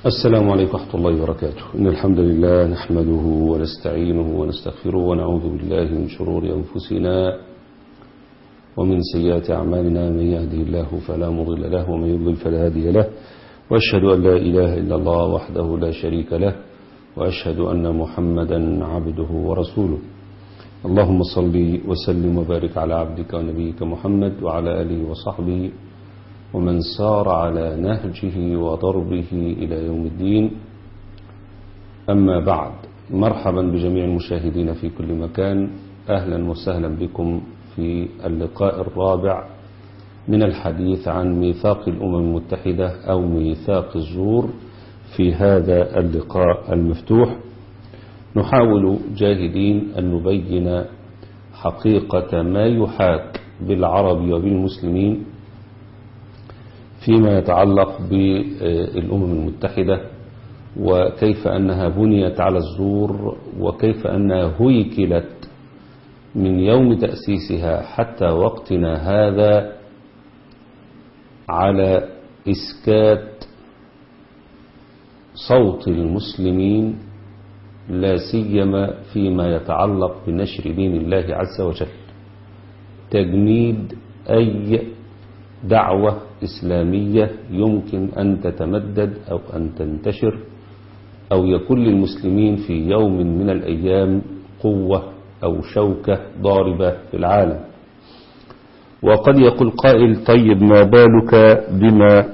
السلام عليكم ورحمة الله وبركاته إن الحمد لله نحمده ونستعينه ونستغفره ونعوذ بالله من شرور أنفسنا ومن سيئات أعمالنا من يهده الله فلا مضل له ومن يضلل فلا هادي له وأشهد أن لا إله إلا الله وحده لا شريك له وأشهد أن محمدا عبده ورسوله اللهم صل وسلم وبارك على عبدك ونبيك محمد وعلى آله وصحبه ومن سار على نهجه وضربه إلى يوم الدين أما بعد مرحبا بجميع المشاهدين في كل مكان أهلا وسهلا بكم في اللقاء الرابع من الحديث عن ميثاق الأمم المتحدة أو ميثاق الزور في هذا اللقاء المفتوح نحاول جاهدين أن نبين حقيقة ما يحاك بالعرب وبالمسلمين فيما يتعلق بالأمم المتحدة وكيف أنها بنيت على الزور وكيف أنها هيكلت من يوم تأسيسها حتى وقتنا هذا على إسكات صوت المسلمين لا سيما فيما يتعلق بنشر دين الله عز وجل تجنيد أي دعوة إسلامية يمكن أن تتمدد أو أن تنتشر أو يكون للمسلمين في يوم من الأيام قوة أو شوكة ضاربة في العالم وقد يقول قائل طيب ما بالك بما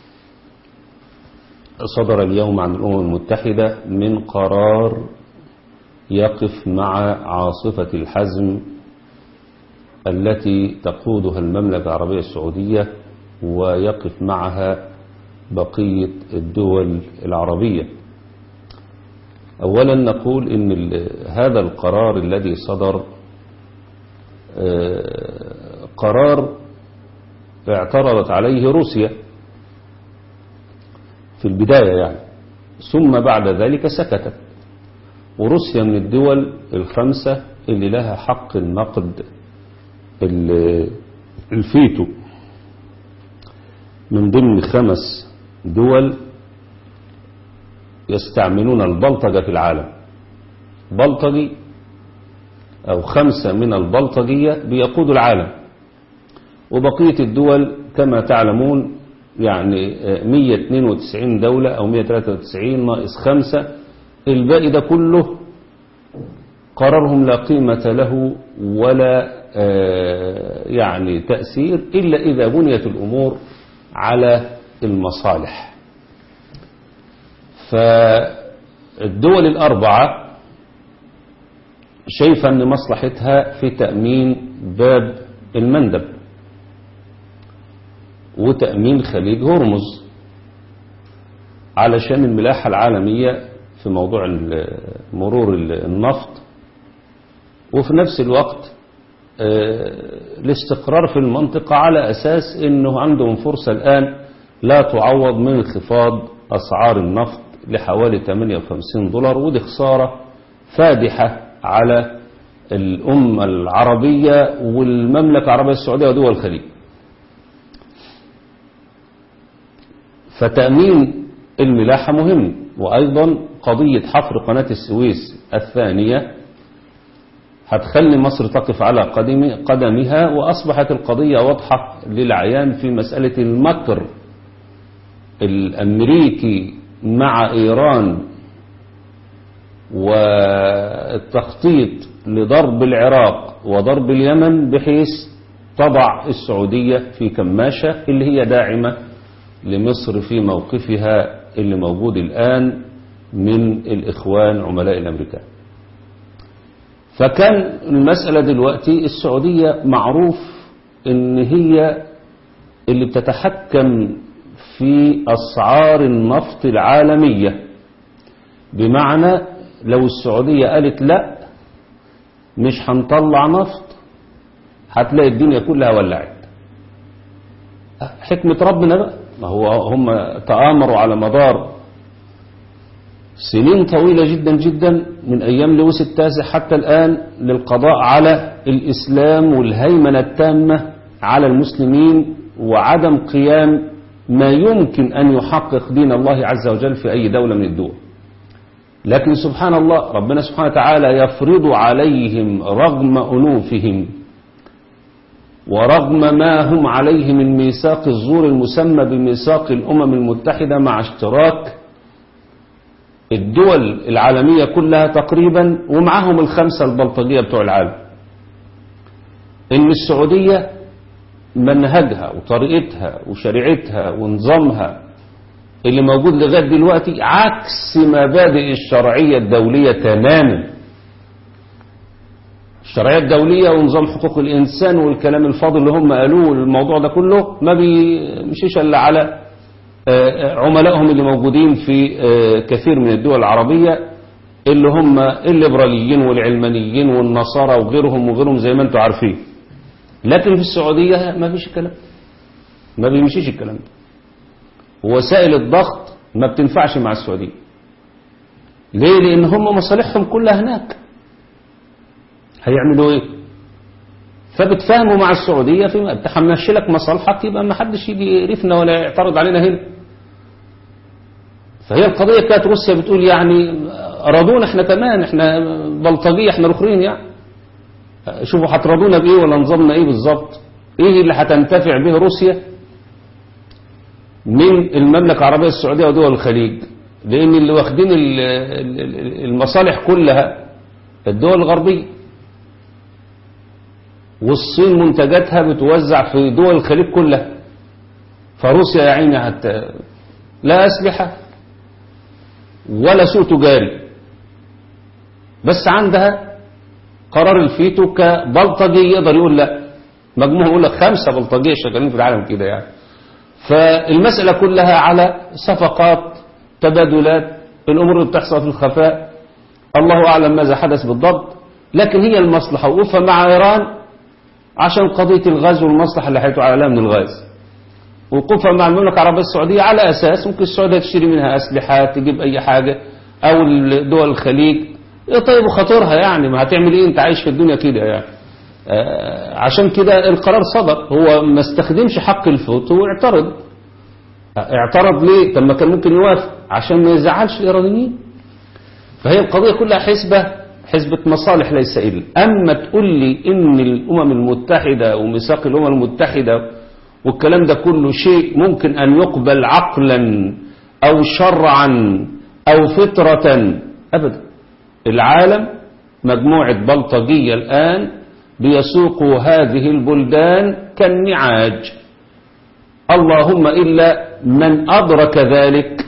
صدر اليوم عن الأمم المتحدة من قرار يقف مع عاصفة الحزم التي تقودها المملكة العربية السعودية ويقف معها بقية الدول العربية أولا نقول إن هذا القرار الذي صدر قرار اعترضت عليه روسيا في البداية يعني ثم بعد ذلك سكتت وروسيا من الدول الخمسة اللي لها حق النقد الفيتو من ضمن خمس دول يستعملون البلطجة في العالم بلطجي أو خمسة من البلطجية بيقودوا العالم وبقية الدول كما تعلمون يعني 192 دولة أو 193 ناقص خمسة الباقي ده كله قرارهم لا قيمة له ولا يعني تأثير إلا إذا بنيت الأمور على المصالح فالدول الأربعة شايفة أن مصلحتها في تأمين باب المندب وتأمين خليج هرمز علشان الملاحة العالمية في موضوع مرور النفط وفي نفس الوقت الاستقرار في المنطقة على أساس أنه عندهم فرصة الآن لا تعوض من انخفاض أسعار النفط لحوالي 58 دولار ودي خسارة فادحة على الأمة العربية والمملكة العربية السعودية ودول الخليج فتأمين الملاحة مهم وأيضا قضية حفر قناة السويس الثانية هتخلي مصر تقف على قدم قدمها وأصبحت القضية واضحة للعيان في مسألة المكر الأمريكي مع إيران والتخطيط لضرب العراق وضرب اليمن بحيث تضع السعودية في كماشة اللي هي داعمة لمصر في موقفها اللي موجود الآن من الإخوان عملاء الأمريكان فكان المسألة دلوقتي السعودية معروف ان هي اللي بتتحكم في أسعار النفط العالمية بمعنى لو السعودية قالت لا مش هنطلع نفط هتلاقي الدنيا كلها ولعت حكمة ربنا بقى ما هو هم تآمروا على مدار سنين طويلة جدا جدا من أيام لويس التاسع حتى الآن للقضاء على الإسلام والهيمنة التامة على المسلمين وعدم قيام ما يمكن أن يحقق دين الله عز وجل في أي دولة من الدول لكن سبحان الله ربنا سبحانه وتعالى يفرض عليهم رغم أنوفهم ورغم ما هم عليه من ميثاق الزور المسمى بميثاق الأمم المتحدة مع اشتراك الدول العالمية كلها تقريبا ومعهم الخمسة البلطجية بتوع العالم إن السعودية منهجها وطريقتها وشريعتها ونظامها اللي موجود لغاية دلوقتي عكس مبادئ الشرعية الدولية تماما الشرعية الدولية ونظام حقوق الإنسان والكلام الفاضل اللي هم قالوه الموضوع ده كله ما بيمشيش إلا على عملائهم اللي موجودين في كثير من الدول العربية اللي هم الليبراليين والعلمانيين والنصارى وغيرهم وغيرهم زي ما انتم عارفين لكن في السعودية ما فيش الكلام ما بيمشيش الكلام ده وسائل الضغط ما بتنفعش مع السعودية ليه لان هم مصالحهم كلها هناك هيعملوا ايه فبتفاهموا مع السعودية في تحملش لك مصالحك يبقى ما حدش يجي يقرفنا ولا يعترض علينا هنا فهي القضية كانت روسيا بتقول يعني أرادونا احنا كمان احنا بلطجية احنا الاخرين يعني شوفوا هترضونا بايه ولا نظامنا ايه بالظبط ايه اللي هتنتفع به روسيا من المملكة العربية السعودية ودول الخليج لان اللي واخدين المصالح كلها الدول الغربية والصين منتجاتها بتوزع في دول الخليج كلها فروسيا يا عيني حتى لا أسلحة ولا سوق تجاري بس عندها قرار الفيتو كبلطجي يقدر يقول لا مجموعة يقول لك خمسة بلطجية شغالين في العالم كده يعني فالمسألة كلها على صفقات تبادلات الأمور اللي بتحصل في الخفاء الله أعلم ماذا حدث بالضبط لكن هي المصلحة وقوفها مع إيران عشان قضية الغاز والمصلحة اللي هيتوا عليها من الغاز وقوفها مع المملكة العربية السعودية على أساس ممكن السعودية تشتري منها أسلحة تجيب أي حاجة أو دول الخليج إيه طيب وخاطرها يعني ما هتعمل إيه أنت عايش في الدنيا كده يعني آه عشان كده القرار صدر هو ما استخدمش حق الفوت واعترض اعترض ليه طب ما كان ممكن يوافق عشان ما يزعلش الإيرانيين فهي القضية كلها حسبة حسبة مصالح ليس إلا أما تقول لي إن الأمم المتحدة وميثاق الأمم المتحدة والكلام ده كله شيء ممكن أن يقبل عقلا أو شرعا أو فطرة أبدا العالم مجموعة بلطجية الآن بيسوقوا هذه البلدان كالنعاج اللهم إلا من أدرك ذلك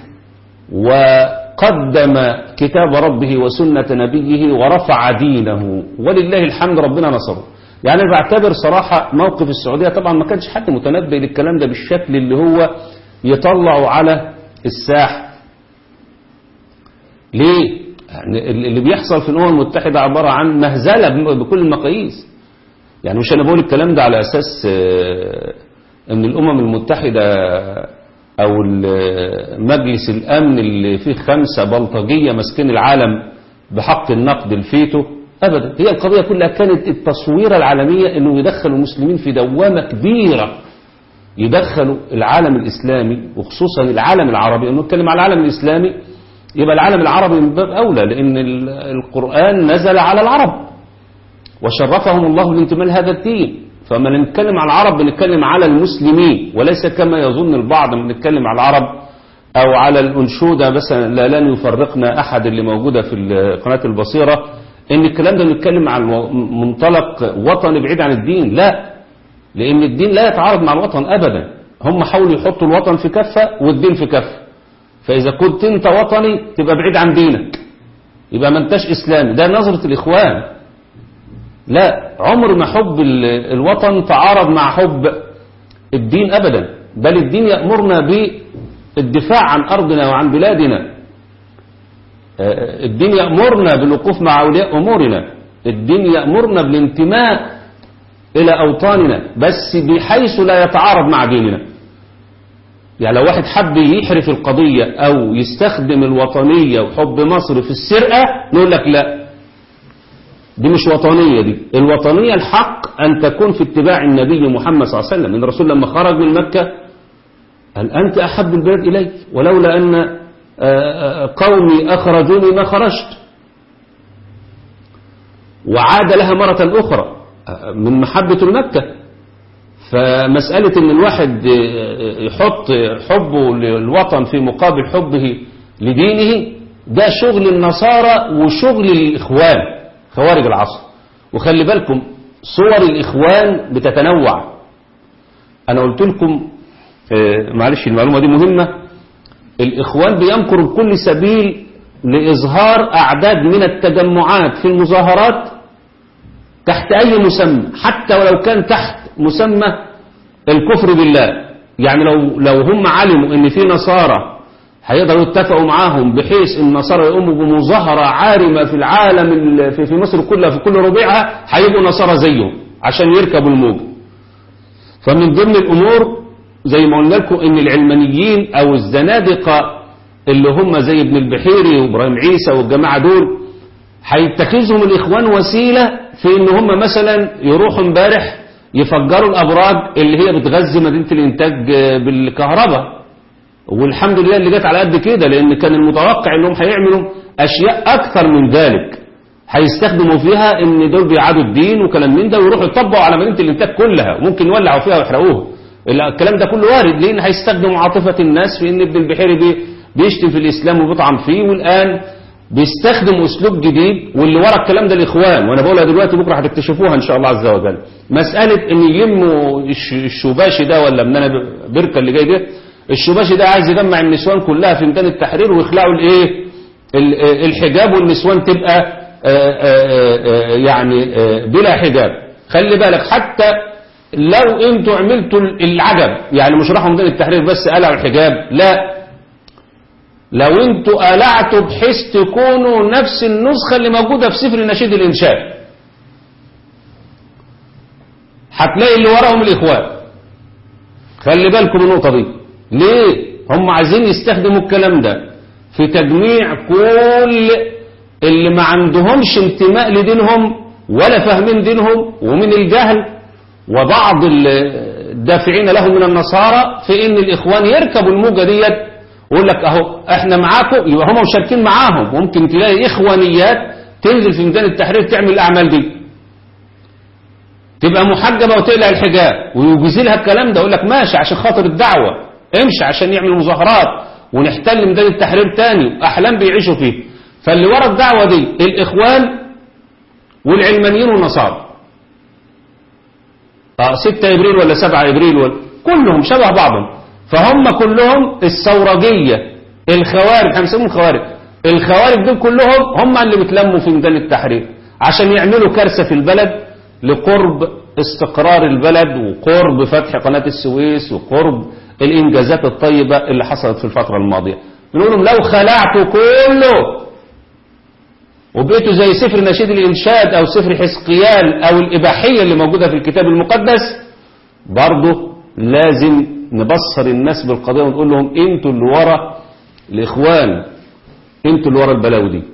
وقدم كتاب ربه وسنة نبيه ورفع دينه ولله الحمد ربنا نصره يعني أنا بعتبر صراحة موقف السعودية طبعا ما كانش حد متنبئ للكلام ده بالشكل اللي هو يطلعه على الساحة ليه؟ يعني اللي بيحصل في الأمم المتحدة عبارة عن مهزلة بكل المقاييس يعني مش أنا بقول الكلام ده على أساس أن الأمم المتحدة أو مجلس الأمن اللي فيه خمسة بلطجية ماسكين العالم بحق النقد الفيتو أبدا هي القضية كلها كانت التصويرة العالمية أنه يدخلوا المسلمين في دوامة كبيرة يدخلوا العالم الإسلامي وخصوصا العالم العربي أنه نتكلم على العالم الإسلامي يبقى العالم العربي من باب أولى لأن القرآن نزل على العرب وشرفهم الله لانتماء هذا الدين فما نتكلم على العرب بنتكلم على المسلمين وليس كما يظن البعض بنتكلم على العرب أو على الأنشودة مثلا لا لن يفرقنا أحد اللي موجودة في قناة البصيرة ان الكلام ده بنتكلم عن منطلق وطني بعيد عن الدين لا لان الدين لا يتعارض مع الوطن ابدا هم حاولوا يحطوا الوطن في كفة والدين في كفة فاذا كنت انت وطني تبقى بعيد عن دينك يبقى ما انتش اسلامي ده نظرة الاخوان لا عمر ما حب الوطن تعارض مع حب الدين ابدا بل الدين يأمرنا بالدفاع عن ارضنا وعن بلادنا الدين يأمرنا بالوقوف مع أولياء أمورنا الدين يأمرنا بالانتماء إلى أوطاننا بس بحيث لا يتعارض مع ديننا يعني لو واحد حب يحرف القضية أو يستخدم الوطنية وحب مصر في السرقة نقول لك لا دي مش وطنية دي الوطنية الحق أن تكون في اتباع النبي محمد صلى الله عليه وسلم إن الرسول لما خرج من مكة هل أنت أحب البلاد إلي ولولا أن آه، آه، قومي أخرجوني ما خرجت وعاد لها مرة أخرى آه، من محبة المكة فمسألة أن الواحد آه، يحط حبه للوطن في مقابل حبه لدينه ده شغل النصارى وشغل الإخوان خوارج العصر وخلي بالكم صور الإخوان بتتنوع أنا قلت لكم آه، معلش المعلومة دي مهمة الإخوان بيمكروا بكل سبيل لإظهار أعداد من التجمعات في المظاهرات تحت أي مسمى حتى ولو كان تحت مسمى الكفر بالله يعني لو لو هم علموا ان في نصارى هيقدروا يتفقوا معاهم بحيث ان النصارى يقوموا بمظاهرة عارمة في العالم ال- في في مصر كلها في كل ربيعها هيبقوا نصارى زيهم عشان يركبوا الموج فمن ضمن الامور زي ما قلنا لكم ان العلمانيين او الزنادقة اللي هم زي ابن البحيري وابراهيم عيسى والجماعة دول هيتخذهم الإخوان وسيلة في إن هم مثلا يروحوا امبارح يفجروا الأبراج اللي هي بتغذي مدينة الإنتاج آه، بالكهرباء والحمد لله اللي جت على قد كده لأن كان المتوقع إنهم هيعملوا أشياء أكثر من ذلك هيستخدموا فيها إن دول بيعادوا الدين وكلام من ده ويروحوا يطبقوا على مدينة الإنتاج كلها وممكن يولعوا فيها ويحرقوها لا، الكلام ده كله وارد لأن هيستخدموا عاطفة الناس في إن ابن البحيري بي- بيشتم في الإسلام وبيطعن فيه والآن بيستخدم اسلوب جديد واللي ورا الكلام ده الاخوان وانا بقولها دلوقتي بكره هتكتشفوها ان شاء الله عز وجل مساله ان يلموا الش- الشباشي ده ولا من انا ب- بركه اللي جاي ده الشباشي ده عايز يجمع النسوان كلها في ميدان التحرير ويخلعوا الايه ال- آه، الحجاب والنسوان تبقى آه، آه، آه، يعني آه، بلا حجاب خلي بالك حتى لو انتوا عملتوا العجب يعني مش راحوا ميدان التحرير بس قلعوا الحجاب لا لو انتوا قلعتوا بحيث تكونوا نفس النسخة اللي موجودة في سفر نشيد الإنشاء هتلاقي اللي وراهم الإخوان خلي بالكم من النقطة دي ليه هم عايزين يستخدموا الكلام ده في تجميع كل اللي ما عندهمش انتماء لدينهم ولا فاهمين دينهم ومن الجهل وبعض الدافعين لهم من النصارى في ان الاخوان يركبوا الموجة ديت ويقول لك اهو احنا معاكم يبقى هم مشاركين معاهم ممكن تلاقي اخوانيات تنزل في ميدان التحرير تعمل الاعمال دي تبقى محجبة وتقلع الحجاب ويجيز لها الكلام ده يقول لك ماشي عشان خاطر الدعوة امشي عشان يعمل مظاهرات ونحتل ميدان التحرير تاني احلام بيعيشوا فيه فاللي ورا الدعوة دي الاخوان والعلمانيين والنصارى اه 6 ابريل ولا 7 ابريل ولا كلهم شبه بعضهم فهم كلهم الثورجية الخوارج هنسميهم خوارج الخوارج دول كلهم هم اللي بيتلموا في ميدان التحرير عشان يعملوا كارثة في البلد لقرب استقرار البلد وقرب فتح قناة السويس وقرب الإنجازات الطيبة اللي حصلت في الفترة الماضية بنقول لهم لو خلعتوا كله وبقيتوا زي سفر نشيد الإنشاد أو سفر حزقيال أو الإباحية اللي موجودة في الكتاب المقدس برضه لازم نبصر الناس بالقضية ونقول لهم انتوا اللي ورا الإخوان انتوا اللي ورا البلاوي دي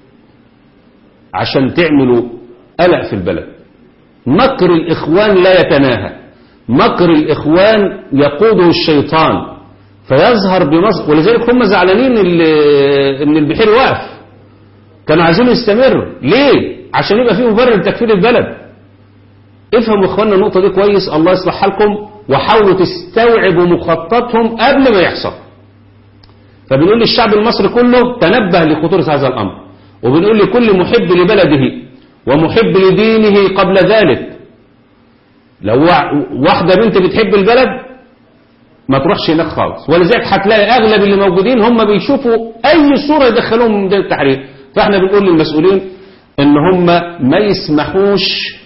عشان تعملوا قلق في البلد مكر الإخوان لا يتناهى مكر الإخوان يقوده الشيطان فيظهر بمصر ولذلك هم زعلانين ان البحير واقف كانوا عايزين يستمر ليه عشان يبقى فيه مبرر لتكفير البلد افهموا اخواننا النقطة دي كويس الله يصلح حالكم وحاولوا تستوعبوا مخططهم قبل ما يحصل فبنقول للشعب المصري كله تنبه لخطورة هذا الأمر وبنقول لكل محب لبلده ومحب لدينه قبل ذلك لو واحدة بنت بتحب البلد ما تروحش هناك خالص ولذلك هتلاقي أغلب اللي موجودين هم بيشوفوا أي صورة يدخلوهم من ميدان التحرير فاحنا بنقول للمسؤولين ان هم ما يسمحوش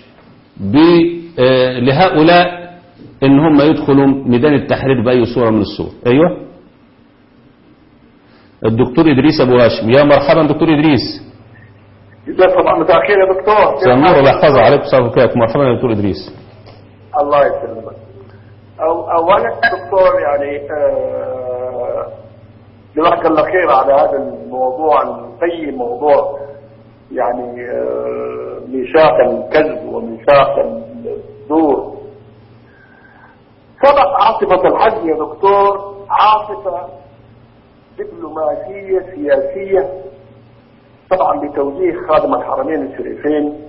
لهؤلاء ان هم يدخلوا ميدان التحرير بأي صورة من الصور ايوه الدكتور ادريس ابو هاشم يا مرحبا دكتور ادريس ازيك طبعا مساء الخير يا دكتور مساء النور الله يحفظه عليكم السلام عليكم مرحبا يا دكتور ادريس الله يسلمك أو اولا دكتور يعني آه جزاك الله خير على هذا الموضوع اي موضوع يعني آه ميثاق الكذب وميثاق الزور سبق عاصفة الحج يا دكتور عاصفة دبلوماسية سياسية طبعا بتوجيه خادم الحرمين الشريفين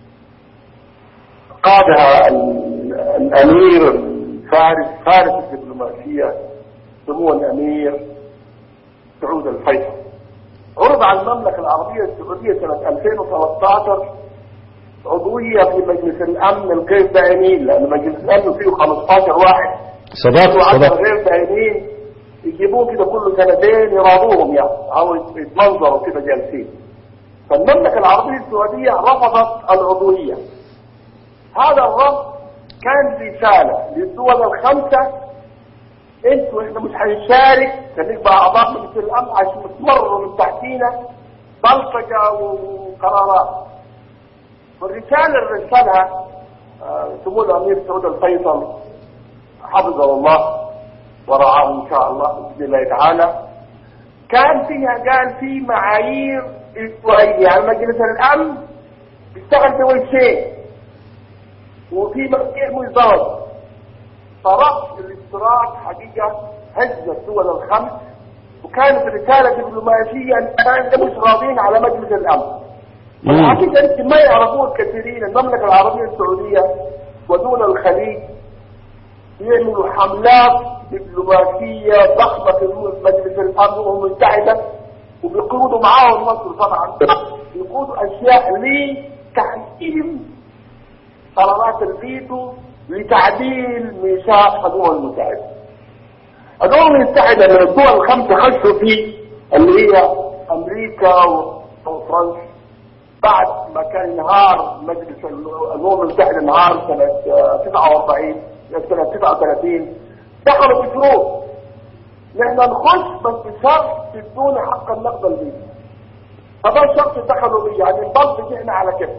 قادها الأمير الفارس فارس الدبلوماسية سمو الأمير سعود الفيصل عرض على المملكة العربية السعودية سنة 2013 عضوية في مجلس الأمن الغير دائمين لأن مجلس الأمن فيه 15 واحد صدق صدق غير دائمين يجيبوه كده كل سنتين يراضوهم يعني أو يتمنظروا كده جالسين فالمملكة العربية السعودية رفضت العضوية هذا الرفض كان رسالة للدول الخمسة انتوا احنا مش هنشارك هنبقى اعضاء مجلس الامن عشان تمرروا من تحتينا بلطجة وقرارات والرسالة اللي رسالها سمو الامير سعود الفيصل حفظه الله ورعاه ان شاء الله باذن الله تعالى كان فيها قال في معايير اسبوعيه يعني مجلس الامن بيشتغل في وجهين وفي معايير مزدوجه فرأس الاشتراك حقيقة هز الدول الخمس وكانت رسالة دبلوماسية أن مش راضين على مجلس الأمن الحقيقة يمكن ما يعرفوه الكثيرين المملكة العربية السعودية ودول الخليج يعملوا حملات دبلوماسية ضخمة في مجلس الأمن والأمم المتحدة وبيقودوا معاهم مصر طبعا بيقودوا أشياء لتحكيم قرارات الفيتو لتعديل ميثاق الأمم المتحدة. الأمم المتحدة من الدول الخمسة خشوا فيه اللي هي أمريكا وفرنسا بعد ما كان انهار مجلس الأمم المتحدة انهار سنة 49 سنة 39 دخلوا بشروط نحن نخش بس بشرط تدونا حق النقد الفيزا. هذا الشرط دخلوا بيه يعني نبلطج احنا على كده.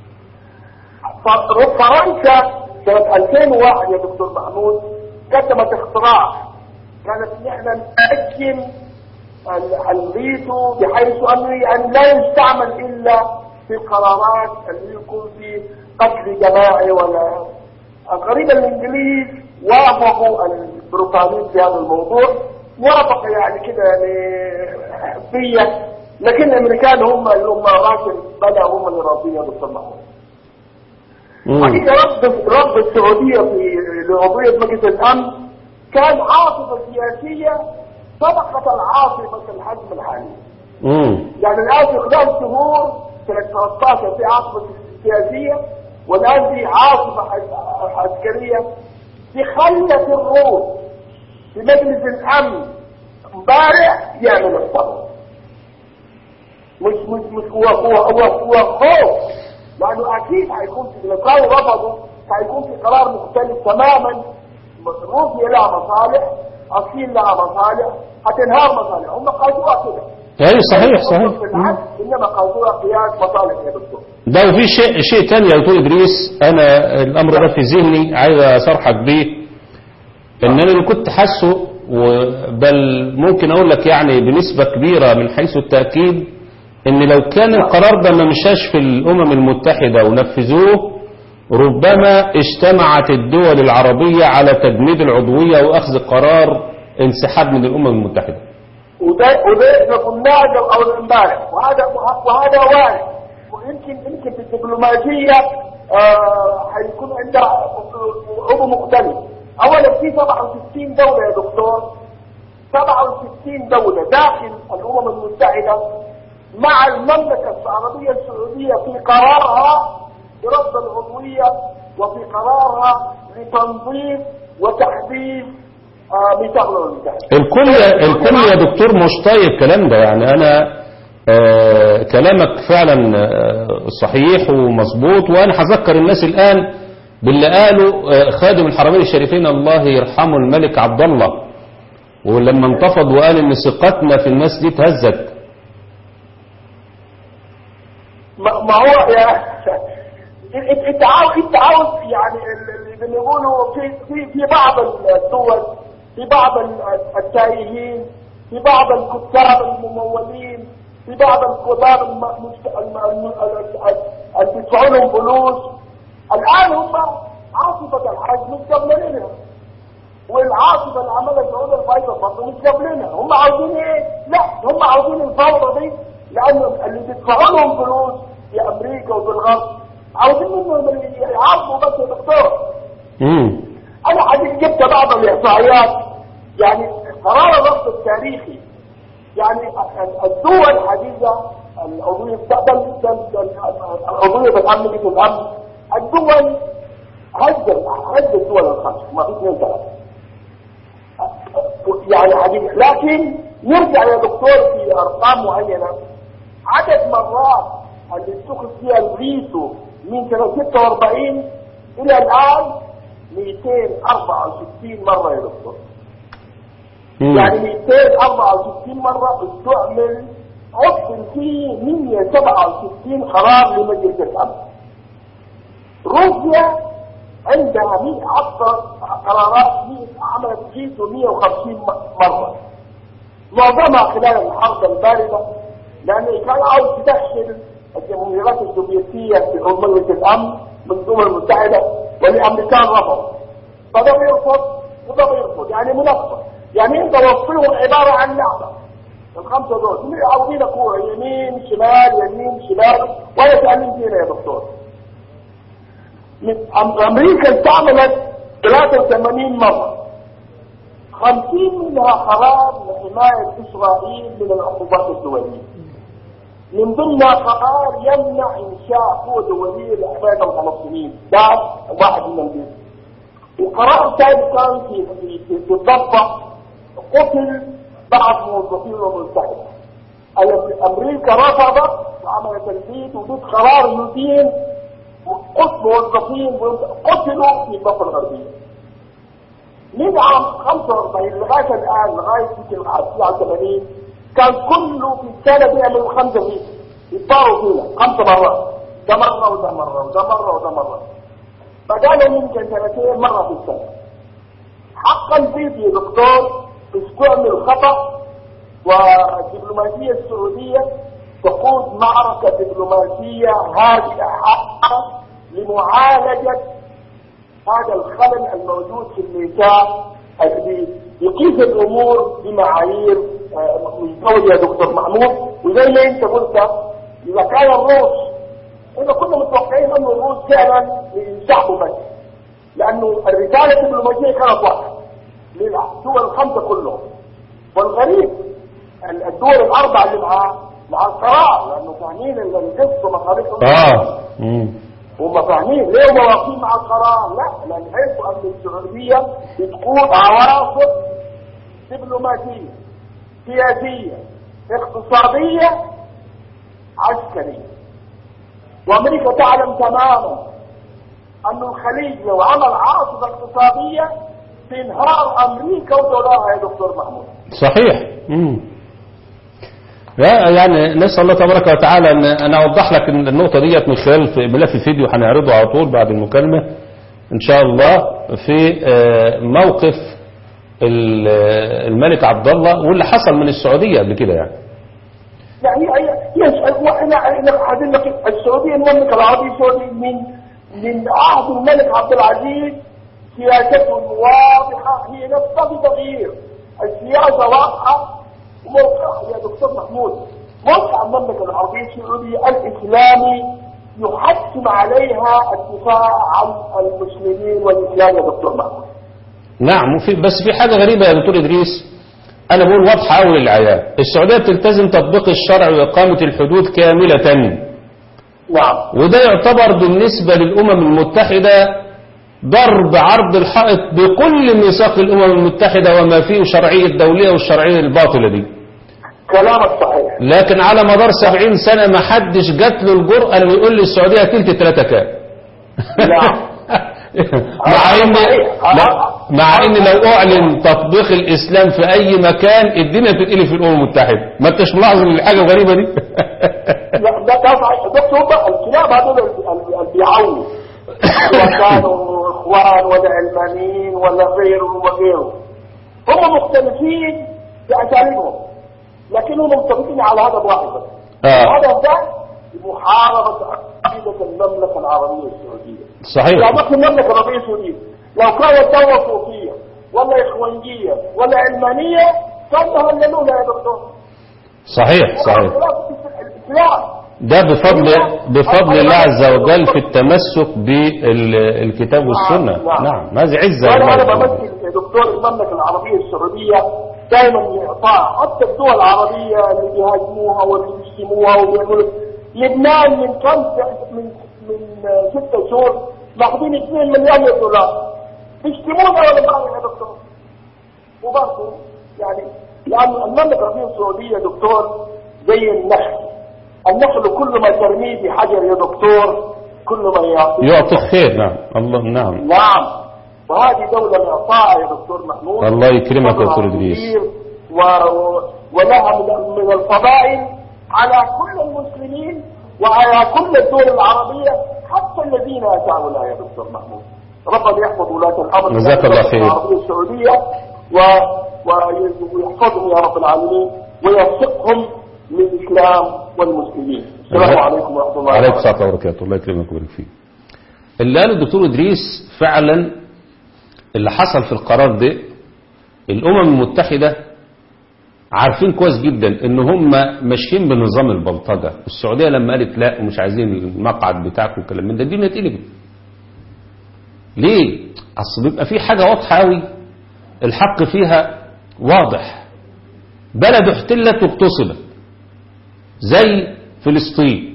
فرنسا سنة 2001 يا دكتور محمود قدمت اختراع كانت نحن نأجل الفيتو بحيث انه يعني لا يستعمل الا في القرارات اللي يكون في قتل جماعي ولا غريبا الانجليز وافقوا البريطانيين في هذا الموضوع وافق يعني كده يعني حزبية لكن الامريكان هم اللي هم راس البلد هم اللي راضيين يا دكتور محمود حقيقة رد رد السعودية في لعضوية مجلس الأمن كان عاصفة سياسية سبقت العاصفة في الحجم الحالي. امم يعني الآن في خلال شهور سنة 13 في عاصفة سياسية والآن في عاصفة عسكرية في خلت الروس في مجلس الأمن امبارح يعمل الصبر. مش مش مش هو هو هو هو خوف لانه اكيد هيكون في لو كانوا رفضوا هيكون في قرار مختلف تماما روسيا لها مصالح الصين لها مصالح هتنهار مصالح هم قادوها كده ايوه صحيح صحيح انما قادوها قياس مصالح يا دكتور ده وفي شيء شيء ثاني يا دكتور ادريس انا الامر ده في ذهني عايز اصرحك بيه ان انا اللي كنت حاسه بل ممكن اقول لك يعني بنسبه كبيره من حيث التاكيد ان لو كان القرار ده ما مشاش في الامم المتحدة ونفذوه ربما اجتمعت الدول العربية على تجميد العضوية واخذ قرار انسحاب من الامم المتحدة وده وده احنا قلناه اول امبارح وهذا وهذا وارد ويمكن يمكن في الدبلوماسية آه هيكون عندها عضو مختلف اولا في 67 دولة يا دكتور 67 دولة داخل الامم المتحدة مع المملكة العربية السعودية في قرارها برفض العضوية وفي قرارها لتنظيم وتحديث ميثاق الامم المتحدة. الكل الكل يا دكتور مش طايق الكلام ده يعني انا آه كلامك فعلا آه صحيح ومظبوط وانا هذكر الناس الان باللي قاله آه خادم الحرمين الشريفين الله يرحمه الملك عبد الله ولما انتفض وقال ان ثقتنا في الناس دي اتهزت ما هو يا انت عاوز انت عاوز يعني اللي بنقوله في في في بعض الدول في بعض التائهين في بعض الكتاب الممولين في بعض الكتاب اللي بيدفعوا لهم فلوس الان هم عاصفه الحج مستقبلينها والعاصفه اللي عملها السعوديه البيضاء برضه مش قبلنا هم عاوزين ايه؟ لا هم عاوزين الفوضى دي لان اللي بيدفعوا لهم فلوس في امريكا وفي الغرب عاوزين منهم يعاقبوا بس يا دكتور مم. انا حديث جبت بعض الاحصائيات يعني قرار الربط التاريخي يعني الدول الحديثه العضويه بتقبل العضويه في الامن في الامن الدول هز هز الدول الخمس ما في اثنين ثلاثه يعني حديث لكن نرجع يا دكتور في ارقام معينه عدد مرات اللي اتخذ فيها الفيتو من سنه 46 الى الان 264 مره يا دكتور مم. يعني 264 مرة استعمل عطل فيه 167 قرار لمجلس الأمن روسيا عندها 100 عشر قرارات 100 عملت فيتو 150 م- مرة معظمها خلال الحرب الباردة لأن كان عاوز تدخل الجمهوريات السوفيتية في مجلس الأمن من الأمم المتحدة والأمريكان رفضوا فده بيرفض وده بيرفض يعني منافسة يعني انت وصفهم عبارة عن لعبة الخمسة دول هم عاوزين كورة يمين شمال يمين شمال ولا تأمين فينا يا دكتور من أم- أمريكا استعملت 83 مرة 50 منها قرار لحماية إسرائيل من العقوبات الدولية من ضمنها قرار يمنع إنشاء قوة دولية لحماية المفلسطينيين ده واحد من البيت القرار الثاني كان في في في في الضفة قتل بعض موظفين الأمم المتحدة أي- أمريكا رفضت وعملت البيت وجود قرار يدين قتل موظفين قتلوا في الضفة الغربية من عام 45 لغاية الآن لغاية يمكن 89 كان كله في السنة بيعملوا خمسة فيديو يتباروا فينا خمس مرات ده مرة وده مرة وده مرة وده مرة فقالوا يمكن سنتين مرة في السنة حقا الفيديو يا دكتور استعمل خطأ والدبلوماسية السعودية تقود معركة دبلوماسية هادئة حقا لمعالجة هذا الخلل الموجود في الميثاق الذي يقيس الامور بمعايير آه، مستوية يا دكتور محمود وزي ما انت قلت اذا كان الروس احنا كنا متوقعين ان الروس فعلا ينسحبوا بس لانه الرساله الدبلوماسيه كانت واضحه للدول الخمسه كلهم والغريب ال- الدول الاربعه اللي مع مع القرار لانه فاهمين ال- القصه مصالحهم اه مم. هم فاهمين ليه هم واقفين مع القرار لا لان حيث ان السعوديه بتقود عواصف دبلوماسيه سياسيه اقتصاديه عسكريه وامريكا تعلم تماما ان الخليج لو عمل عاصفه اقتصاديه تنهار امريكا ودولارها يا دكتور محمود صحيح مم. لا يعني نسأل الله تبارك وتعالى ان انا اوضح لك إن النقطة ديت من خلال في ملف فيديو هنعرضه على طول بعد المكالمة ان شاء الله في آه، موقف ال- آه، الملك عبد الله واللي حصل من السعودية قبل كده يعني يعني هي هي واحنا احنا قاعدين لك السعوديه المملكه العربيه السعوديه من من عهد الملك عبد العزيز سياسته واضحه هي نفسها في تغيير السياسه واضحه وموقع يا دكتور محمود موقع المملكه العربيه السعوديه الاسلامي يحتم عليها الدفاع عن المسلمين والاسلام يا دكتور محمود نعم وفي بس في حاجة غريبة يا دكتور إدريس أنا بقول واضحة أوي للعيان السعودية بتلتزم تطبيق الشرع وإقامة الحدود كاملة نعم وده يعتبر بالنسبة للأمم المتحدة ضرب عرض الحائط بكل ميثاق الأمم المتحدة وما فيه شرعية الدولية والشرعية الباطلة دي كلامك صحيح لكن على مدار سبعين سنة ما حدش جات له الجرأة انه يقول لي السعودية تلت تلاتة كام نعم. مع ان صحيح. لا، مع ان لو اعلن تطبيق الاسلام في اي مكان الدنيا بتتقلب في الامم المتحده ما انتش ملاحظ الحاجه الغريبه دي لا ده ده صحيح دكتور بقى الكلاب هذول ال- اللي بيعونوا سواء كانوا اخوان ولا علمانيين ولا غيره وغيره هم مختلفين في اساليبهم لكنهم متفقين على هدف واحد بس آه. الهدف ده محاربه عقيده المملكه العربيه السعوديه صحيح يعني في المملكه العربيه السعوديه لو كانت دوله صوفيه ولا إخوانجية ولا علمانية كانها اللولة يا دكتور صحيح صحيح الإسلام ده بفضل بفضل الله عز وجل في التمسك بالكتاب والسنة نعم. نعم هذه عزة وانا انا والله. بمثل يا دكتور المملكه العربيه السعوديه دائما يعطاها حتى الدول العربيه اللي بيهاجموها واللي بيشتموها وبيقولوا لبنان من كم من من ستة شهور ماخذين 2 مليون دولار بيشتمونا ولا ما يا دكتور وبرضه يعني لان المملكه العربيه السعوديه يا دكتور زي النخل النخل كل ما ترميه بحجر يا دكتور كل ما يعطيه يعطي خير نعم الله نعم نعم وهذه دولة معطاءة يا دكتور محمود الله يكرمك يا دكتور إدريس. كبير و... و- ولها من, من الفضائل على كل المسلمين وعلى كل الدول العربية حتى الذين أتاوا لها يا دكتور محمود ربنا يحفظ ولاة الأمر جزاك الله خير. العربية السعودية و... و- ويحفظهم يا رب العالمين ويوفقهم للإسلام والمسلمين السلام عليكم ورحمة الله عليكم وبركاته السلام وبركاته الله يكرمك ويبارك فيك اللي قاله الدكتور إدريس فعلا اللي حصل في القرار ده الأمم المتحدة عارفين كويس جدا ان هم ماشيين بنظام البلطجة السعودية لما قالت لا ومش عايزين المقعد بتاعكم والكلام من ده الدنيا اتقلبت ليه اصل بيبقى في حاجة واضحة قوي الحق فيها واضح بلد احتلت واغتصبت زي فلسطين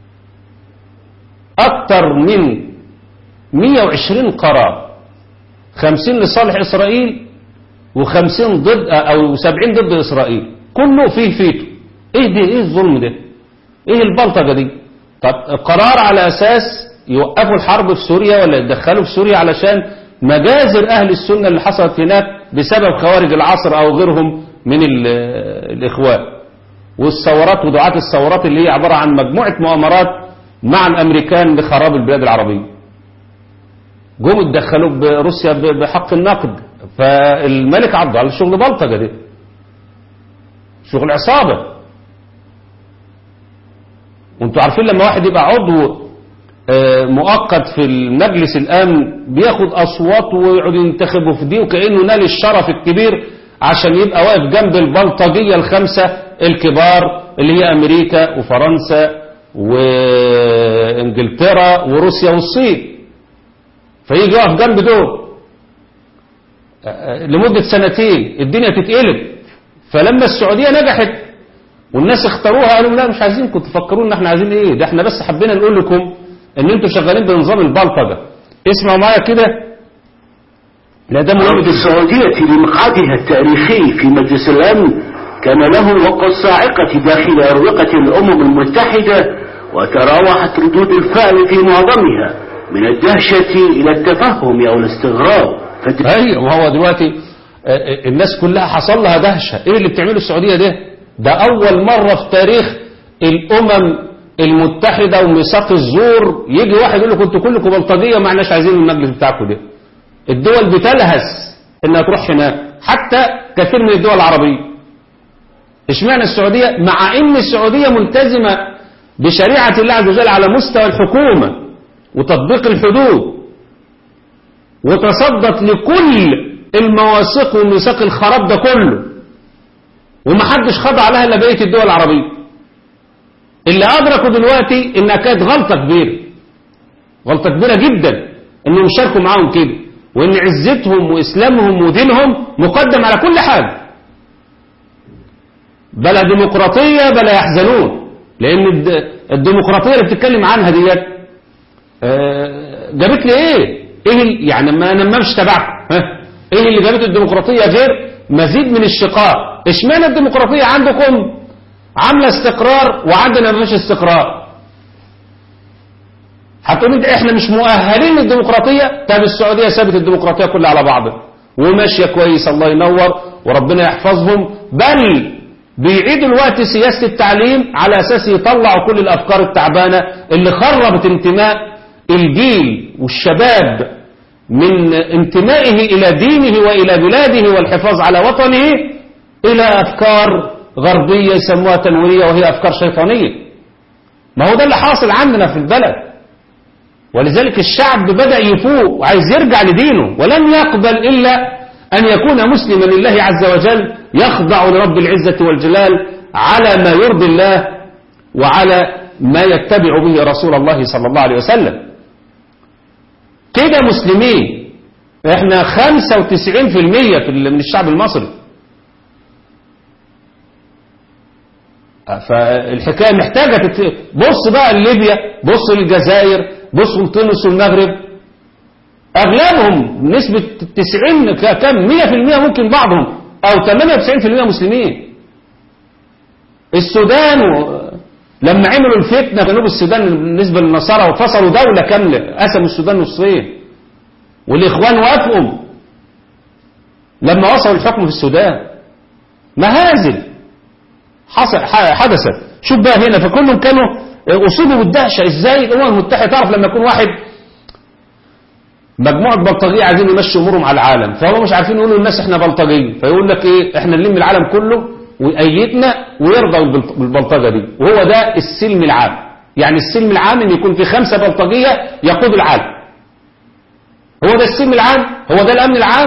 أكثر من 120 قرار 50 لصالح إسرائيل و50 ضد أو 70 ضد إسرائيل كله فيه فيتو إيه ده إيه الظلم ده إيه البلطجة دي طب قرار على أساس يوقفوا الحرب في سوريا ولا يتدخلوا في سوريا علشان مجازر أهل السنة اللي حصلت هناك بسبب خوارج العصر أو غيرهم من ال- الإخوان والثورات ودعاة الثورات اللي هي عبارة عن مجموعة مؤامرات مع الأمريكان لخراب البلاد العربية جم اتدخلوا بروسيا ب- بحق النقد فالملك عبد الله شغل بلطجة ده شغل عصابة وانتوا عارفين لما واحد يبقى عضو آه، مؤقت في المجلس الامن بياخد اصوات ويقعد ينتخبوا في دي وكانه نال الشرف الكبير عشان يبقى واقف جنب البلطجيه الخمسه الكبار اللي هي امريكا وفرنسا وانجلترا وروسيا والصين فيجي يقف جنب دول آه، آه، لمده سنتين الدنيا تتقلب فلما السعوديه نجحت والناس اختاروها قالوا لا مش عايزينكم تفكروا ان احنا عايزين ايه ده احنا بس حبينا نقول لكم ان انتوا شغالين بنظام البلطجه اسمعوا معايا كده لا ده مهم في السعودية لمقعدها التاريخي في مجلس الأمن كان له وقع الصاعقة داخل أروقة الأمم المتحدة وتراوحت ردود الفعل في معظمها من الدهشة إلى التفهم أو الاستغراب فد- ايوه ما هو دلوقتي آه، آه، الناس كلها حصل لها دهشه ايه اللي بتعمله السعوديه ده ده اول مره في تاريخ الامم المتحده وميثاق الزور يجي واحد يقول لكم انتوا كلكم بلطجيه ما احناش عايزين المجلس بتاعكم ده الدول بتلهث انها تروح هناك حتى كثير من الدول العربيه اشمعنى السعوديه مع ان السعوديه ملتزمه بشريعه الله عز وجل على مستوى الحكومه وتطبيق الحدود وتصدت لكل المواثيق وميثاق الخراب ده كله ومحدش خضع لها الا بقيه الدول العربيه اللي ادركوا دلوقتي انها كانت غلطه كبيره غلطه كبيره جدا انهم شاركوا معاهم كده وان عزتهم واسلامهم ودينهم مقدم على كل حاجه بلا ديمقراطيه بلا يحزنون لان الد- الديمقراطيه اللي بتتكلم عنها ديت آه، جابت لي ايه ايه ال- يعني ما انا ما مش تبعكم ها ايه اللي جابت الديمقراطيه غير مزيد من الشقاق اشمعنى الديمقراطيه عندكم عامله استقرار وعندنا ما فيش استقرار هتقولوا ده احنا مش مؤهلين للديمقراطيه طب السعوديه سابت الديمقراطيه كلها على بعضها وماشيه كويس الله ينور وربنا يحفظهم بل بيعيدوا الوقت سياسه التعليم على اساس يطلعوا كل الافكار التعبانه اللي خربت انتماء الجيل والشباب من انتمائه الى دينه والى بلاده والحفاظ على وطنه الى افكار غربيه يسموها تنويريه وهي افكار شيطانيه ما هو ده اللي حاصل عندنا في البلد ولذلك الشعب بدأ يفوق وعايز يرجع لدينه ولن يقبل إلا أن يكون مسلما لله عز وجل يخضع لرب العزة والجلال على ما يرضي الله وعلى ما يتبع به رسول الله صلى الله عليه وسلم كده مسلمين احنا 95% في من الشعب المصري فالحكاية محتاجة تت... بص بقى لليبيا بص للجزائر بص لتونس والمغرب أغلبهم نسبة 90 ك- كم 100% ممكن بعضهم أو 98% مسلمين السودان و... لما عملوا الفتنة جنوب السودان بالنسبة للنصارى وفصلوا دولة كاملة قسموا السودان نصين والإخوان وافقوا لما وصلوا الحكم في السودان مهازل حصل ح- حدثت شوف بقى هنا فكلهم كانوا أصيبوا بالدهشة إزاي الأمم المتحدة تعرف لما يكون واحد مجموعة بلطجية عايزين يمشوا أمورهم على العالم فهم مش عارفين يقولوا للناس إحنا بلطجية فيقول لك إيه إحنا نلم العالم كله ويأيدنا ويرضى بالبلط- بالبلطجة دي وهو ده السلم العام يعني السلم العام إن يكون في خمسة بلطجية يقود العالم هو ده السلم العام هو ده الأمن العام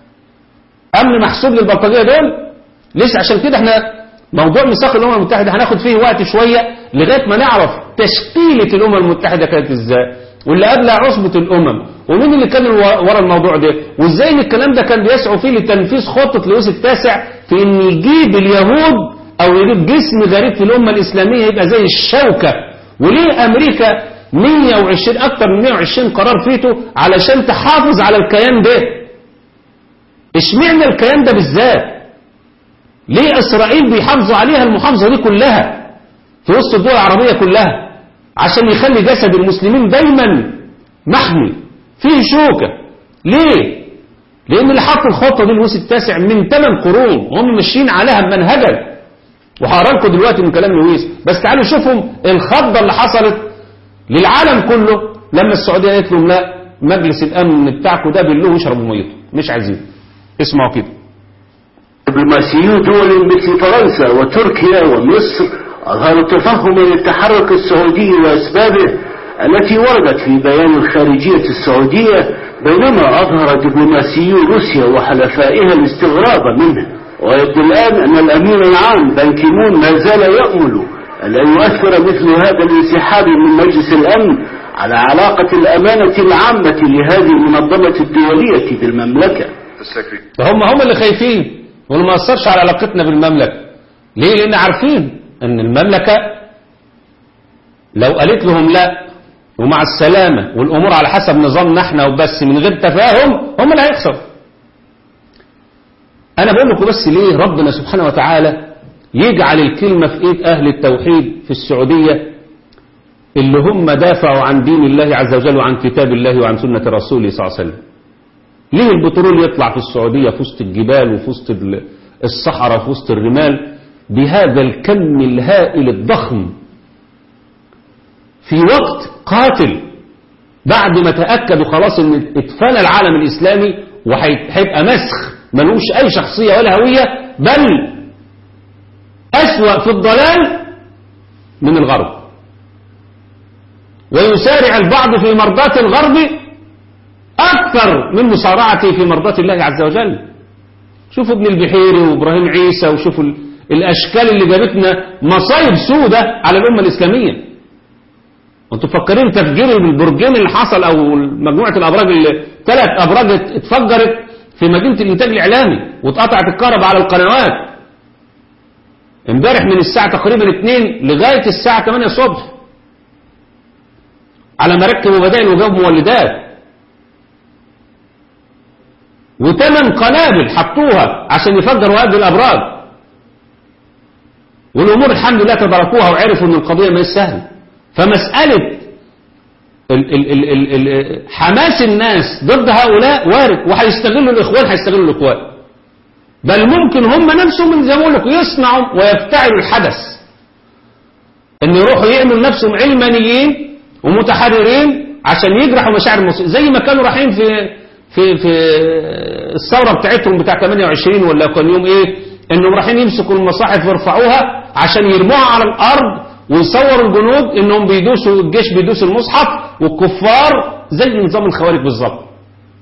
أمن محسوب للبلطجية دول ليش عشان كده احنا موضوع ميثاق الأمم المتحدة هناخد فيه وقت شوية لغاية ما نعرف تشكيلة الأمم المتحدة كانت ازاي واللي قبلها عصبة الأمم ومين اللي كان الو- ورا الموضوع ده وازاي ان الكلام ده كان بيسعوا فيه لتنفيذ خطة لويس التاسع في ان يجيب اليهود او يجيب جسم غريب في الأمة الإسلامية يبقى زي الشوكة وليه أمريكا 120 أكتر من 120 قرار فيتو علشان تحافظ على الكيان ده اشمعنى الكيان ده بالذات ليه إسرائيل بيحافظوا عليها المحافظة دي كلها في وسط الدول العربية كلها عشان يخلي جسد المسلمين دايما محمي فيه شوكة ليه لأن اللي حط الخطة دي لويس التاسع من ثمان قرون وهم ماشيين عليها منهجا وهقرا لكم دلوقتي من كلام لويس بس تعالوا شوفوا الخضة اللي حصلت للعالم كله لما السعودية قالت لهم لا مجلس الأمن بتاعكم ده بالله واشربوا ميته مش عايزين اسمعوا كده دبلوماسيو دول مثل فرنسا وتركيا ومصر أظهروا تفهما للتحرك السعودي وأسبابه التي وردت في بيان الخارجية السعودية بينما أظهر دبلوماسيو روسيا وحلفائها الاستغراب منه ويبدو الآن أن الأمين العام بان كيمون ما زال يأمل أن يؤثر مثل هذا الانسحاب من مجلس الأمن على علاقة الأمانة العامة لهذه المنظمة الدولية بالمملكة هم هم اللي خايفين واللي ما أثرش على علاقتنا بالمملكة ليه لأن عارفين أن المملكة لو قالت لهم لا ومع السلامة والأمور على حسب نظامنا احنا وبس من غير تفاهم هم اللي هيخسروا أنا بقول لكم بس ليه ربنا سبحانه وتعالى يجعل الكلمة في إيد أهل التوحيد في السعودية اللي هم دافعوا عن دين الله عز وجل وعن كتاب الله وعن سنة رسوله صلى الله عليه وسلم ليه البترول يطلع في السعودية في وسط الجبال وفي وسط ال- الصحراء في وسط الرمال بهذا الكم الهائل الضخم في وقت قاتل بعد ما تأكدوا خلاص ان اتفنى العالم الإسلامي وهيبقى مسخ ملوش أي شخصية ولا هوية بل أسوأ في الضلال من الغرب ويسارع البعض في مرضاة الغرب أكثر من مصارعته في مرضاة الله عز وجل شوفوا ابن البحيري وإبراهيم عيسى وشوفوا ال- الأشكال اللي جابتنا مصايب سودة على الأمة الإسلامية وانتوا مفكرين تفجير البرجين اللي حصل أو مجموعة الأبراج اللي ثلاث أبراج اتفجرت في مدينة الإنتاج الإعلامي واتقطعت الكهرباء على القنوات امبارح من الساعة تقريبا 2 لغاية الساعة 8 الصبح على مراكب وبدائل وجاب مولدات وثمان قنابل حطوها عشان يفجروا هذه الأبراج والأمور الحمد لله تداركوها وعرفوا أن القضية ما هي سهلة فمسألة ال ال ال ال ال حماس الناس ضد هؤلاء وارد وهيستغلوا الإخوان هيستغلوا الإخوان بل ممكن هم نفسهم زي ما بقول لكم يصنعوا ويفتعلوا الحدث ان يروحوا يعملوا نفسهم علمانيين ومتحررين عشان يجرحوا مشاعر المسلمين زي ما كانوا رايحين في في في الثوره بتاعتهم بتاع 28 ولا كان يوم ايه انهم رايحين يمسكوا المصاحف ويرفعوها عشان يرموها على الارض ويصوروا الجنود انهم بيدوسوا الجيش بيدوس المصحف والكفار زي نظام الخوارج بالظبط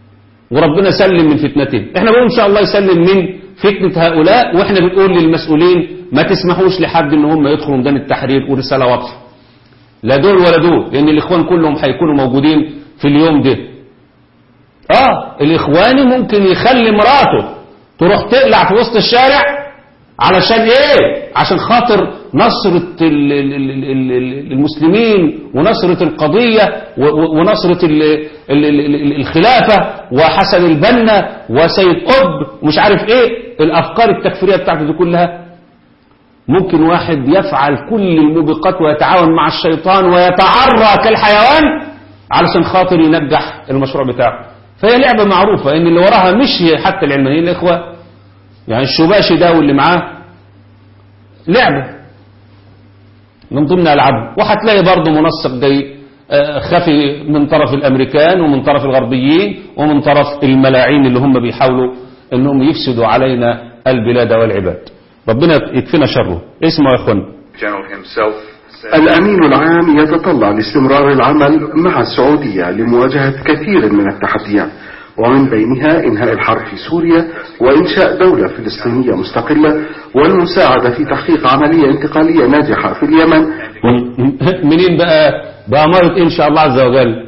وربنا سلم من فتنتهم احنا بنقول ان شاء الله يسلم من فتنة هؤلاء واحنا بنقول للمسؤولين ما تسمحوش لحد ان هم يدخلوا ميدان التحرير ورسالة واضحة لا دول ولا دول لان الاخوان كلهم هيكونوا موجودين في اليوم ده اه الاخواني ممكن يخلي مراته تروح تقلع في وسط الشارع علشان ايه عشان خاطر نصرة ال- ال- ال- ال- ال- المسلمين ونصرة القضية و- و- ونصرة ال- ال- ال- ال- الخلافة وحسن البنا وسيد قطب ومش عارف ايه الافكار التكفيرية بتاعته دي كلها ممكن واحد يفعل كل الموبقات ويتعاون مع الشيطان ويتعرى كالحيوان علشان خاطر ينجح المشروع بتاعه فهي لعبة معروفة ان اللي وراها مش حتى العلمانيين الاخوة يعني الشباشي ده واللي معاه لعبة من ضمن ألعابه وهتلاقي برضه منسق جاي آه، خفي من طرف الأمريكان ومن طرف الغربيين ومن طرف الملاعين اللي هم بيحاولوا انهم يفسدوا علينا البلاد والعباد ربنا يكفينا شره اسمه يا اخوان General himself said الأمين العام يتطلع لاستمرار العمل مع السعودية لمواجهة كثير من التحديات ومن بينها إنهاء الحرب في سوريا وإنشاء دولة فلسطينية مستقلة والمساعدة في تحقيق عملية انتقالية ناجحة في اليمن منين بقى بأمارة إن شاء الله عز وجل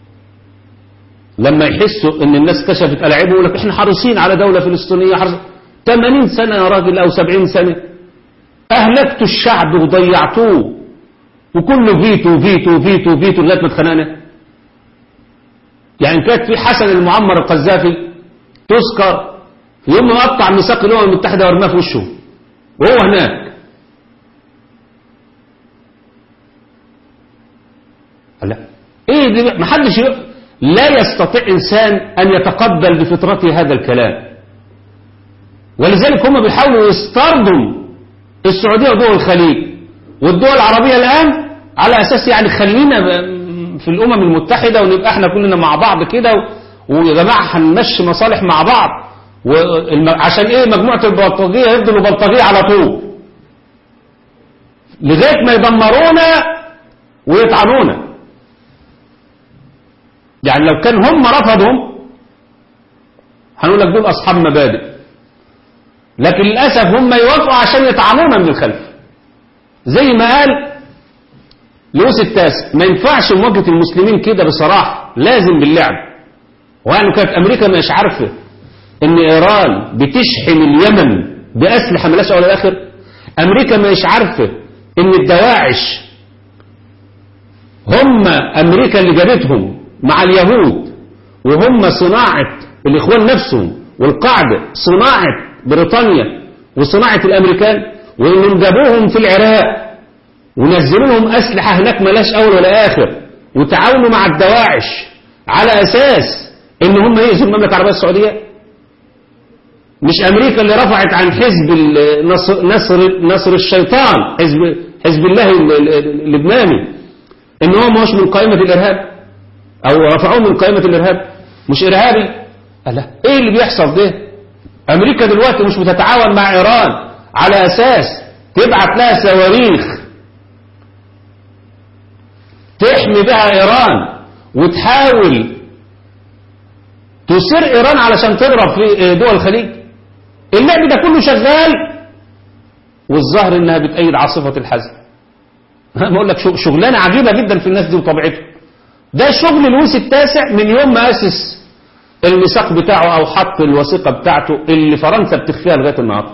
لما يحسوا ان الناس كشفت ألاعيبه يقول لك احنا حريصين على دولة فلسطينية حريص 80 سنة يا راجل او 70 سنة اهلكتوا الشعب وضيعتوه وكله فيتو فيتو فيتو فيتو لغاية ما اتخانقنا يعني كانت في حسن المعمر القذافي تذكر في يوم ما قطع ميثاق الامم المتحدة ورماه في وشه وهو هناك لا ايه دي ما حدش ي- لا يستطيع انسان ان يتقبل بفطرته هذا الكلام ولذلك هم بيحاولوا يسترضوا السعوديه ودول الخليج والدول العربيه الان على اساس يعني خلينا ب- في الامم المتحده ونبقى احنا كلنا مع بعض كده و- ويا جماعه هنمشي مصالح مع بعض والم- عشان ايه مجموعه البلطجيه يفضلوا بلطجيه على طول لغايه ما يدمرونا ويطعنونا يعني لو كان هم رفضهم هنقول لك دول أصحاب مبادئ لكن للأسف هم يوافقوا عشان يطعنونا من الخلف زي ما قال لويس التاسع ما ينفعش مواجهة المسلمين كده بصراحة لازم باللعب وأنه كانت أمريكا مش عارفة إن إيران بتشحن اليمن بأسلحة ملاش أول الآخر أمريكا مش عارفة إن الدواعش هم أمريكا اللي جابتهم مع اليهود وهم صناعة الإخوان نفسهم والقاعدة صناعة بريطانيا وصناعة الأمريكان وإنهم جابوهم في العراق ونزلوا لهم أسلحة هناك ملاش أول ولا آخر وتعاونوا مع الدواعش على أساس إن هم يأذوا المملكة العربية السعودية مش أمريكا اللي رفعت عن حزب ال- نصر, نصر, نصر الشيطان حزب, حزب الله ال- ال- اللبناني ان هو مش من قائمة الارهاب او رفعوه من قائمة الارهاب مش ارهابي لا ايه اللي بيحصل ده امريكا دلوقتي مش بتتعاون مع ايران على اساس تبعت لها صواريخ تحمي بها ايران وتحاول تسير ايران علشان تضرب في دول الخليج اللعب ده كله شغال والظاهر انها بتأيد عاصفة الحزن أنا بقول لك شغ- شغلانة عجيبة جدا في الناس دي وطبيعتهم ده شغل لويس التاسع من يوم ما أسس الميثاق بتاعه أو حط الوثيقة بتاعته اللي فرنسا بتخفيها لغاية النهاردة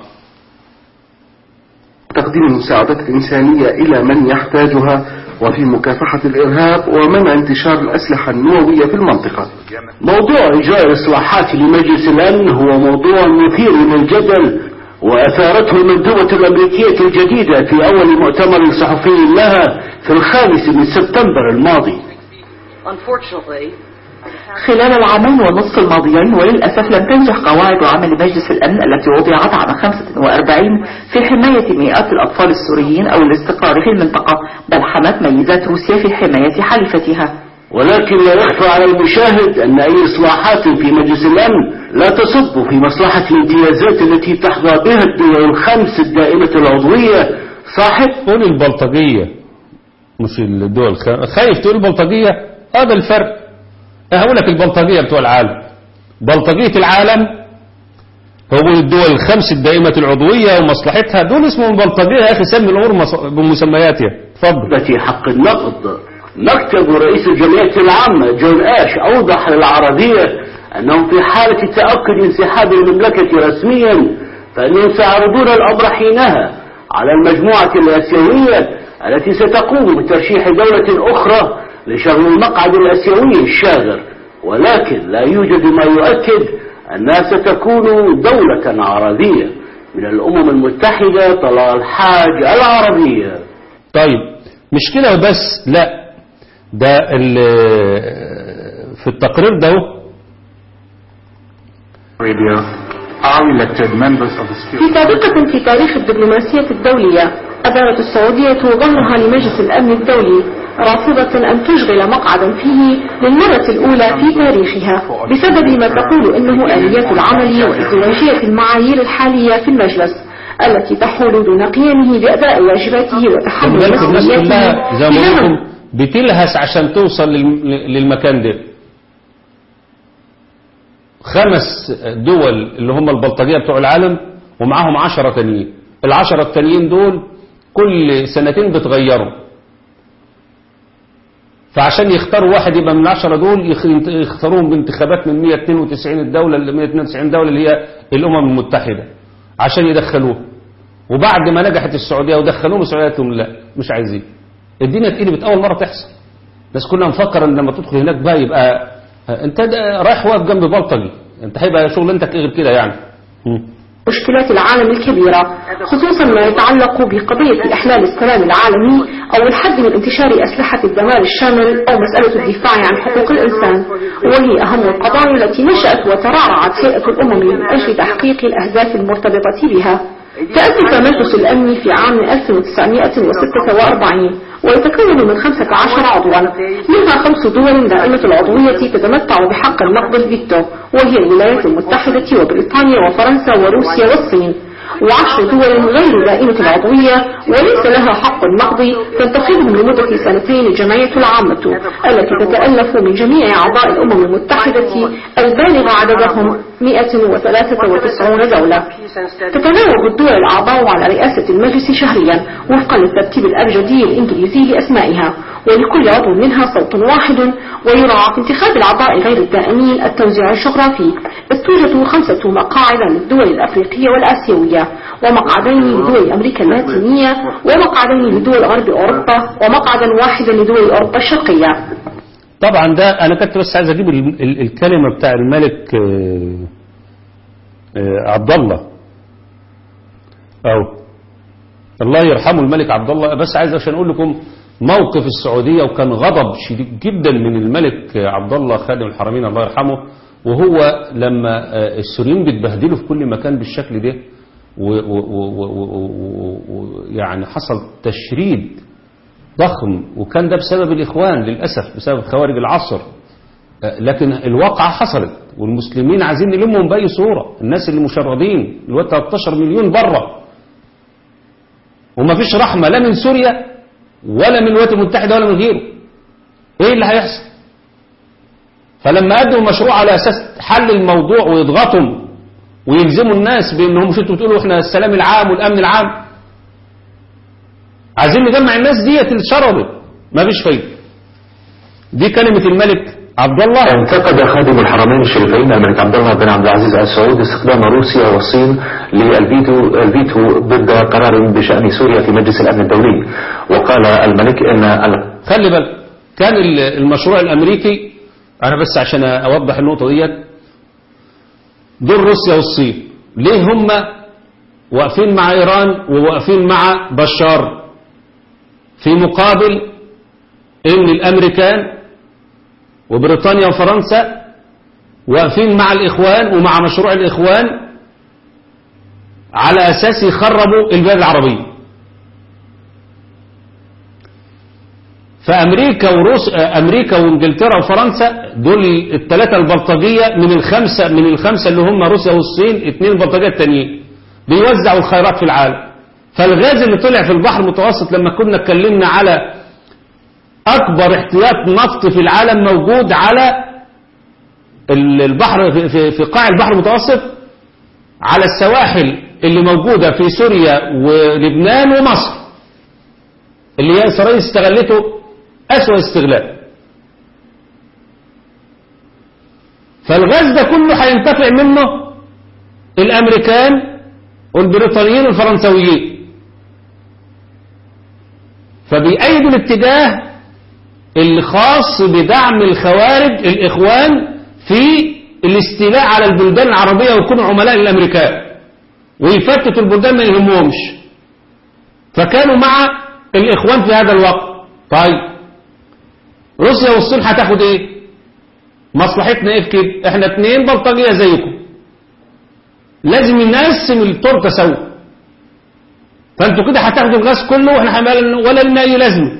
تقديم المساعدات الإنسانية إلى من يحتاجها وفي مكافحة الإرهاب ومنع انتشار الأسلحة النووية في المنطقة موضوع إجراء الإصلاحات لمجلس الأمن هو موضوع مثير للجدل وأثارته المندوبة الأمريكية الجديدة في أول مؤتمر صحفي لها في الخامس من سبتمبر الماضي Unfortunately, خلال العامين ونصف الماضيين وللأسف لم تنجح قواعد عمل مجلس الأمن التي وضعت عام 45 في حماية مئات الأطفال السوريين أو الاستقرار في المنطقة بل حمت ميزات روسيا في حماية حليفتها ولكن لا يخفى على المشاهد أن أي إصلاحات في مجلس الأمن لا تصب في مصلحة الامتيازات التي تحظى بها الدول الخمس الدائمة العضوية صاحب تقول البلطجية مش الدول الخ- خايف تقول البلطجية هذا الفرق هقول لك البلطجية بتوع العالم بلطجية العالم هو الدول الخمس الدائمة العضوية ومصلحتها دول اسمهم بلطجية يا أخي سمي الأمور مص- بمسمياتها اتفضل في حق النقد مكتب رئيس الجمعية العامة جون آش أوضح للعربية أنهم في حالة تأكد انسحاب المملكة رسميا فإنهم سيعرضون الأمر حينها على المجموعة الآسيوية التي ستقوم بترشيح دولة أخرى لشغل المقعد الآسيوي الشاغر ولكن لا يوجد ما يؤكد أنها ستكون دولة عربية من الأمم المتحدة طلال الحاج العربية طيب مش كده بس لا ده ال- في التقرير ده اهو Arabia are elected members of the في Security سابقة في تاريخ الدبلوماسية الدولية أدارت السعودية ظهرها لمجلس الأمن الدولي رافضة أن تشغل مقعدا فيه للمرة الأولى في تاريخها بسبب ما تقول إنه آليات العمل وازدواجية المعايير الحالية في المجلس التي تحول دون قيامه بأداء واجباته خلي وتحمل بالك الناس مسؤولياته كلها زي ما بهمم. قلتم بتلهس عشان توصل للم- للمكان ده خمس دول اللي هم البلطجية بتوع العالم ومعاهم عشرة تانيين العشرة التانيين دول كل سنتين بتغيروا فعشان يختاروا واحد يبقى من العشرة دول يخ- يختاروهم بانتخابات من 192 الدولة ال 192 دولة اللي هي الأمم المتحدة عشان يدخلوه وبعد ما نجحت السعودية ودخلوهم السعودية قالت لهم لا مش عايزين الدنيا اتقلبت أول مرة تحصل الناس كنا مفكر ان لما تدخل هناك بقى يبقى انت ده رايح واقف جنب بلطجي انت هيبقى شغلانتك غير كده يعني مم. مشكلات العالم الكبيرة خصوصا ما يتعلق بقضية إحلال السلام العالمي أو الحد من انتشار أسلحة الدمار الشامل أو مسألة الدفاع عن حقوق الإنسان وهي أهم القضايا التي نشأت وترعرعت هيئة الأمم من أجل تحقيق الأهداف المرتبطة بها تأسس مجلس الأمن في عام 1946 ويتكون من 15 عضوا منها خمس دول دائمة العضوية تتمتع بحق النقد الفيتو وهي الولايات المتحدة وبريطانيا وفرنسا وروسيا والصين وعشر دول غير دائمة العضوية وليس لها حق النقد تنتخبهم لمدة سنتين الجمعية العامة التي تتألف من جميع أعضاء الأمم المتحدة البالغ عددهم 193 دولة تتناوب الدول الأعضاء على رئاسة المجلس شهريا وفقا للترتيب الأبجدي الإنجليزي لأسمائها ولكل عضو منها صوت واحد ويراعى في انتخاب الأعضاء غير الدائمين التوزيع الجغرافي إذ توجد خمسة مقاعد للدول الأفريقية والآسيوية ومقعدين لدول أمريكا اللاتينية ومقعدين لدول غرب أوروبا ومقعدا واحدا لدول أوروبا الشرقية طبعا ده انا كنت بس عايز اجيب ال- ال- الكلمة بتاع الملك آه، آه، عبد الله او الله يرحمه الملك عبد الله بس عايز عشان اقول لكم موقف السعودية وكان غضب شديد جدا من الملك عبد الله خادم الحرمين الله يرحمه وهو لما آه، السوريين بيتبهدلوا في كل مكان بالشكل ده ويعني حصل تشريد ضخم وكان ده بسبب الإخوان للأسف بسبب خوارج العصر آه، لكن الواقعة حصلت والمسلمين عايزين نلمهم بأي صورة الناس اللي مشردين الوقت 13 مليون بره وما فيش رحمة لا من سوريا ولا من الولايات المتحدة ولا من غيره ايه اللي هيحصل فلما قدموا مشروع على اساس حل الموضوع ويضغطهم ويلزموا الناس بانهم مش انتوا بتقولوا احنا السلام العام والامن العام عايزين نجمع الناس ديت اللي شردت ما فيش فايده دي كلمة الملك عبد الله انتقد خادم الحرمين الشريفين الملك عبد الله بن عبد العزيز ال سعود استخدام روسيا والصين للفيتو الفيتو ضد قرار بشأن سوريا في مجلس الأمن الدولي وقال الملك أن ال- خلي بالك كان ال- المشروع الامريكي انا بس عشان اوضح النقطه ديت دول روسيا والصين ليه هم واقفين مع ايران وواقفين مع بشار في مقابل ان الامريكان وبريطانيا وفرنسا واقفين مع الاخوان ومع مشروع الاخوان على اساس يخربوا البلاد العربيه فامريكا وروس امريكا وانجلترا وفرنسا دول الثلاثه البلطجيه من الخمسه من الخمسه اللي هم روسيا والصين اثنين البلطجيه التانيين بيوزعوا الخيرات في العالم فالغاز اللي طلع في البحر المتوسط لما كنا اتكلمنا على اكبر احتياط نفط في العالم موجود على ال- البحر في, في, في قاع البحر المتوسط على السواحل اللي موجودة في سوريا ولبنان ومصر اللي هي إسرائيل استغلته أسوأ استغلال فالغاز ده كله هينتفع منه الأمريكان والبريطانيين والفرنسويين فبيأيدوا الاتجاه الخاص بدعم الخوارج الإخوان في الاستيلاء على البلدان العربية ويكونوا عملاء للأمريكان ويفتتوا البلدان ما يهمهمش فكانوا مع الإخوان في هذا الوقت طيب روسيا والصين هتاخد ايه مصلحتنا ايه في كده احنا اتنين بلطجية زيكم لازم نقسم التورته سوا فانتوا كده هتاخدوا الغاز كله واحنا حمال ولا لنا اي لازمه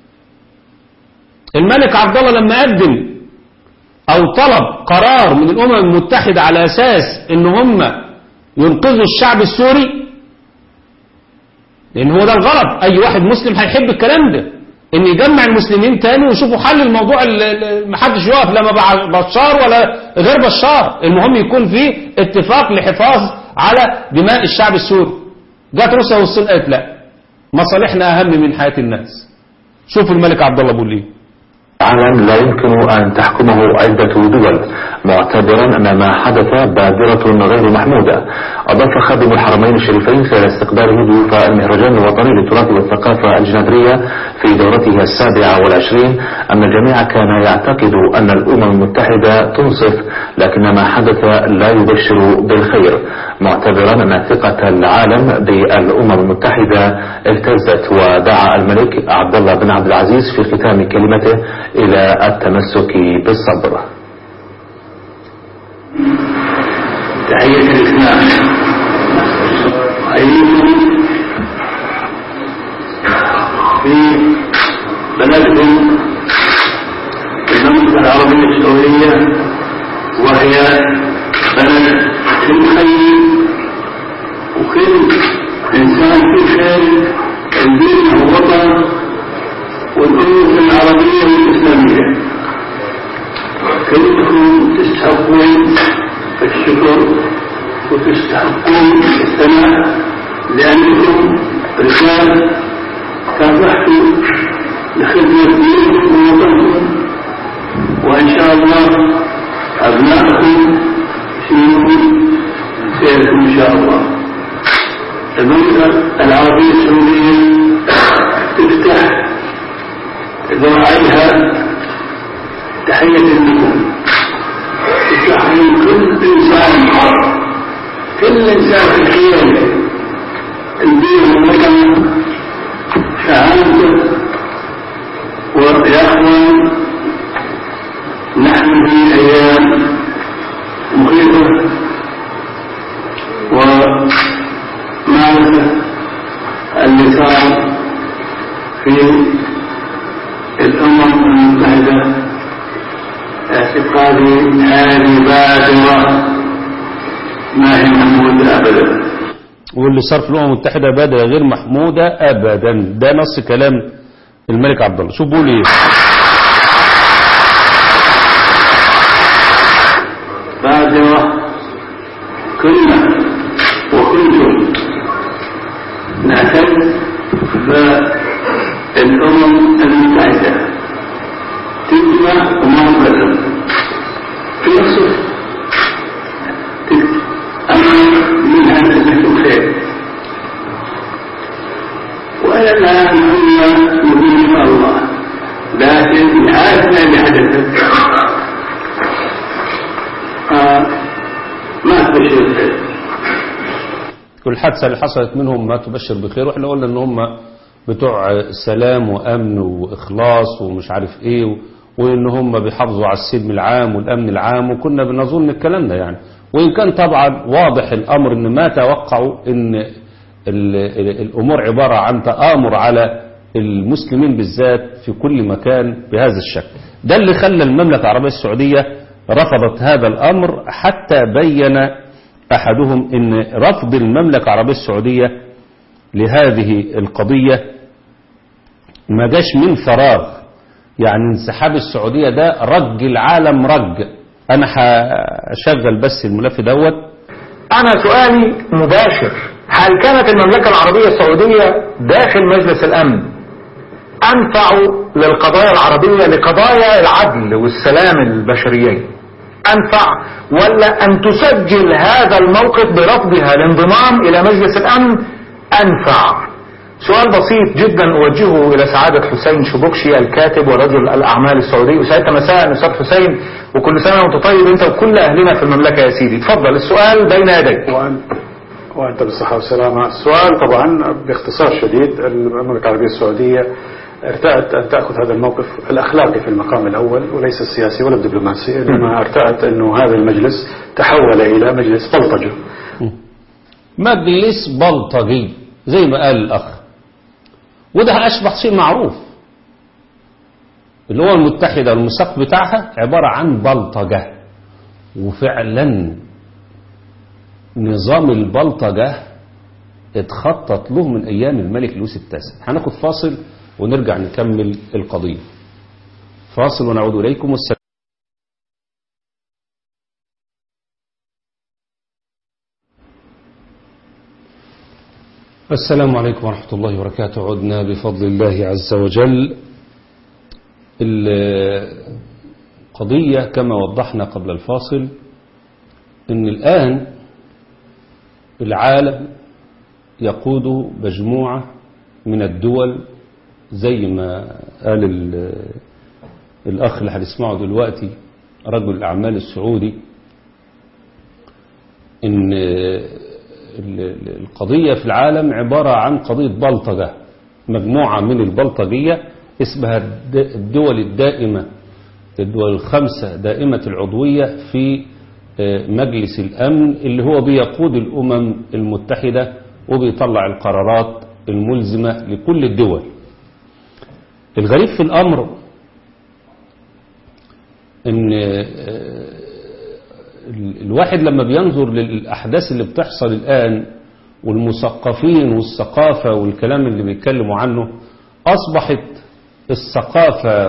الملك عبد الله لما قدم او طلب قرار من الامم المتحده على اساس ان هم ينقذوا الشعب السوري لان هو ده الغرض اي واحد مسلم هيحب الكلام ده ان يجمع المسلمين تاني ويشوفوا حل الموضوع اللي محدش يقف لا مع بشار ولا غير بشار المهم يكون في اتفاق لحفاظ على دماء الشعب السوري جت روسيا والصين قالت لا مصالحنا اهم من حياه الناس شوفوا الملك عبد الله بيقول ايه العالم لا يمكن أن تحكمه عدة دول معتبرا أن ما حدث بادرة غير محمودة أضاف خادم الحرمين الشريفين خلال استقباله ضيوف المهرجان الوطني للتراث والثقافة الجنادرية في دورته السابعة والعشرين أن الجميع كان يعتقد أن الأمم المتحدة تنصف لكن ما حدث لا يبشر بالخير معتبرا أن ثقة العالم بالأمم المتحدة اهتزت ودعا الملك عبد الله بن عبد العزيز في ختام كلمته إلى التمسك بالصبر تحية الإسلام أيكم في بلدكم المملكة العربية السعودية وهي بلد كل خير وكل إنسان في خير الدين والوطن والأمة العربية والإسلامية كلكم تستحقون الشكر وتستحقون الثناء لأنكم رجال كافحتوا لخدمة دينكم ووطنكم وإن شاء الله أبنائكم سيكون خيركم إن شاء الله المملكة العربية السعودية تفتح ذراعيها تحية لكم تحيي كل إنسان كل إنسان في الخير الدين والوطن شهادته ويا أخوان نحن في أيام مخيفة ومعرفة اللي صار في الأمم المتحدة اعتقادي هذه بادرة ما هي محمودة أبدا واللي صار في الامم المتحده بادره غير محموده ابدا ده نص كلام الملك عبد الله شوف بيقول ايه بادرة كنا وكنتم نعتز بالأمم المتحدة تجمع ومنظر تنصف أمر منها نزلة خير وإلى الآن كنا نؤمن الله لكن عارفنا اللي حدث آه ما تبشر الخير والحادثه اللي حصلت منهم ما تبشر بخير واحنا قلنا ان هم بتوع سلام وامن واخلاص ومش عارف ايه و- وان هم بيحافظوا على السلم العام والامن العام وكنا بنظن الكلام ده يعني وان كان طبعا واضح الامر ان ما توقعوا ان ال- ال- الامور عباره عن تامر على المسلمين بالذات في كل مكان بهذا الشكل ده اللي خلى المملكه العربيه السعوديه رفضت هذا الامر حتى بين احدهم ان رفض المملكه العربيه السعوديه لهذه القضيه ما جاش من فراغ يعني انسحاب السعودية ده رج العالم رج انا هشغل بس الملف دوت أنا سؤالي مباشر هل كانت المملكة العربية السعودية داخل مجلس الأمن أنفع للقضايا العربية لقضايا العدل والسلام البشريين أنفع ولا أن تسجل هذا الموقف برفضها الانضمام إلى مجلس الأمن أنفع سؤال بسيط جدا أوجهه إلى سعادة حسين شبكشي الكاتب ورجل الأعمال السعودي وسعادة مساء أستاذ حسين وكل سنة وأنت طيب أنت وكل أهلنا في المملكة يا سيدي تفضل السؤال بين يديك وأنت بالصحة والسلامة السؤال طبعا باختصار شديد المملكة العربية السعودية ارتأت أن تأخذ هذا الموقف الأخلاقي في المقام الأول وليس السياسي ولا الدبلوماسي إنما ارتأت أنه هذا المجلس تحول إلى مجلس بلطجة مجلس بلطجي زي ما قال الأخ وده أشبه شيء معروف اللي هو المتحدة المساق بتاعها عبارة عن بلطجة وفعلا نظام البلطجة اتخطط له من أيام الملك لويس التاسع هناخد فاصل ونرجع نكمل القضية فاصل ونعود إليكم والسلام السلام عليكم ورحمة الله وبركاته عدنا بفضل الله عز وجل القضية كما وضحنا قبل الفاصل ان الآن العالم يقود مجموعة من الدول زي ما قال الأخ اللي هنسمعه دلوقتي رجل الأعمال السعودي إن القضية في العالم عبارة عن قضية بلطجة مجموعة من البلطجية اسمها الدول الدائمة الدول الخمسة دائمة العضوية في مجلس الأمن اللي هو بيقود الأمم المتحدة وبيطلع القرارات الملزمة لكل الدول الغريب في الأمر ان الواحد لما بينظر للأحداث اللي بتحصل الآن والمثقفين والثقافة والكلام اللي بيتكلموا عنه أصبحت الثقافة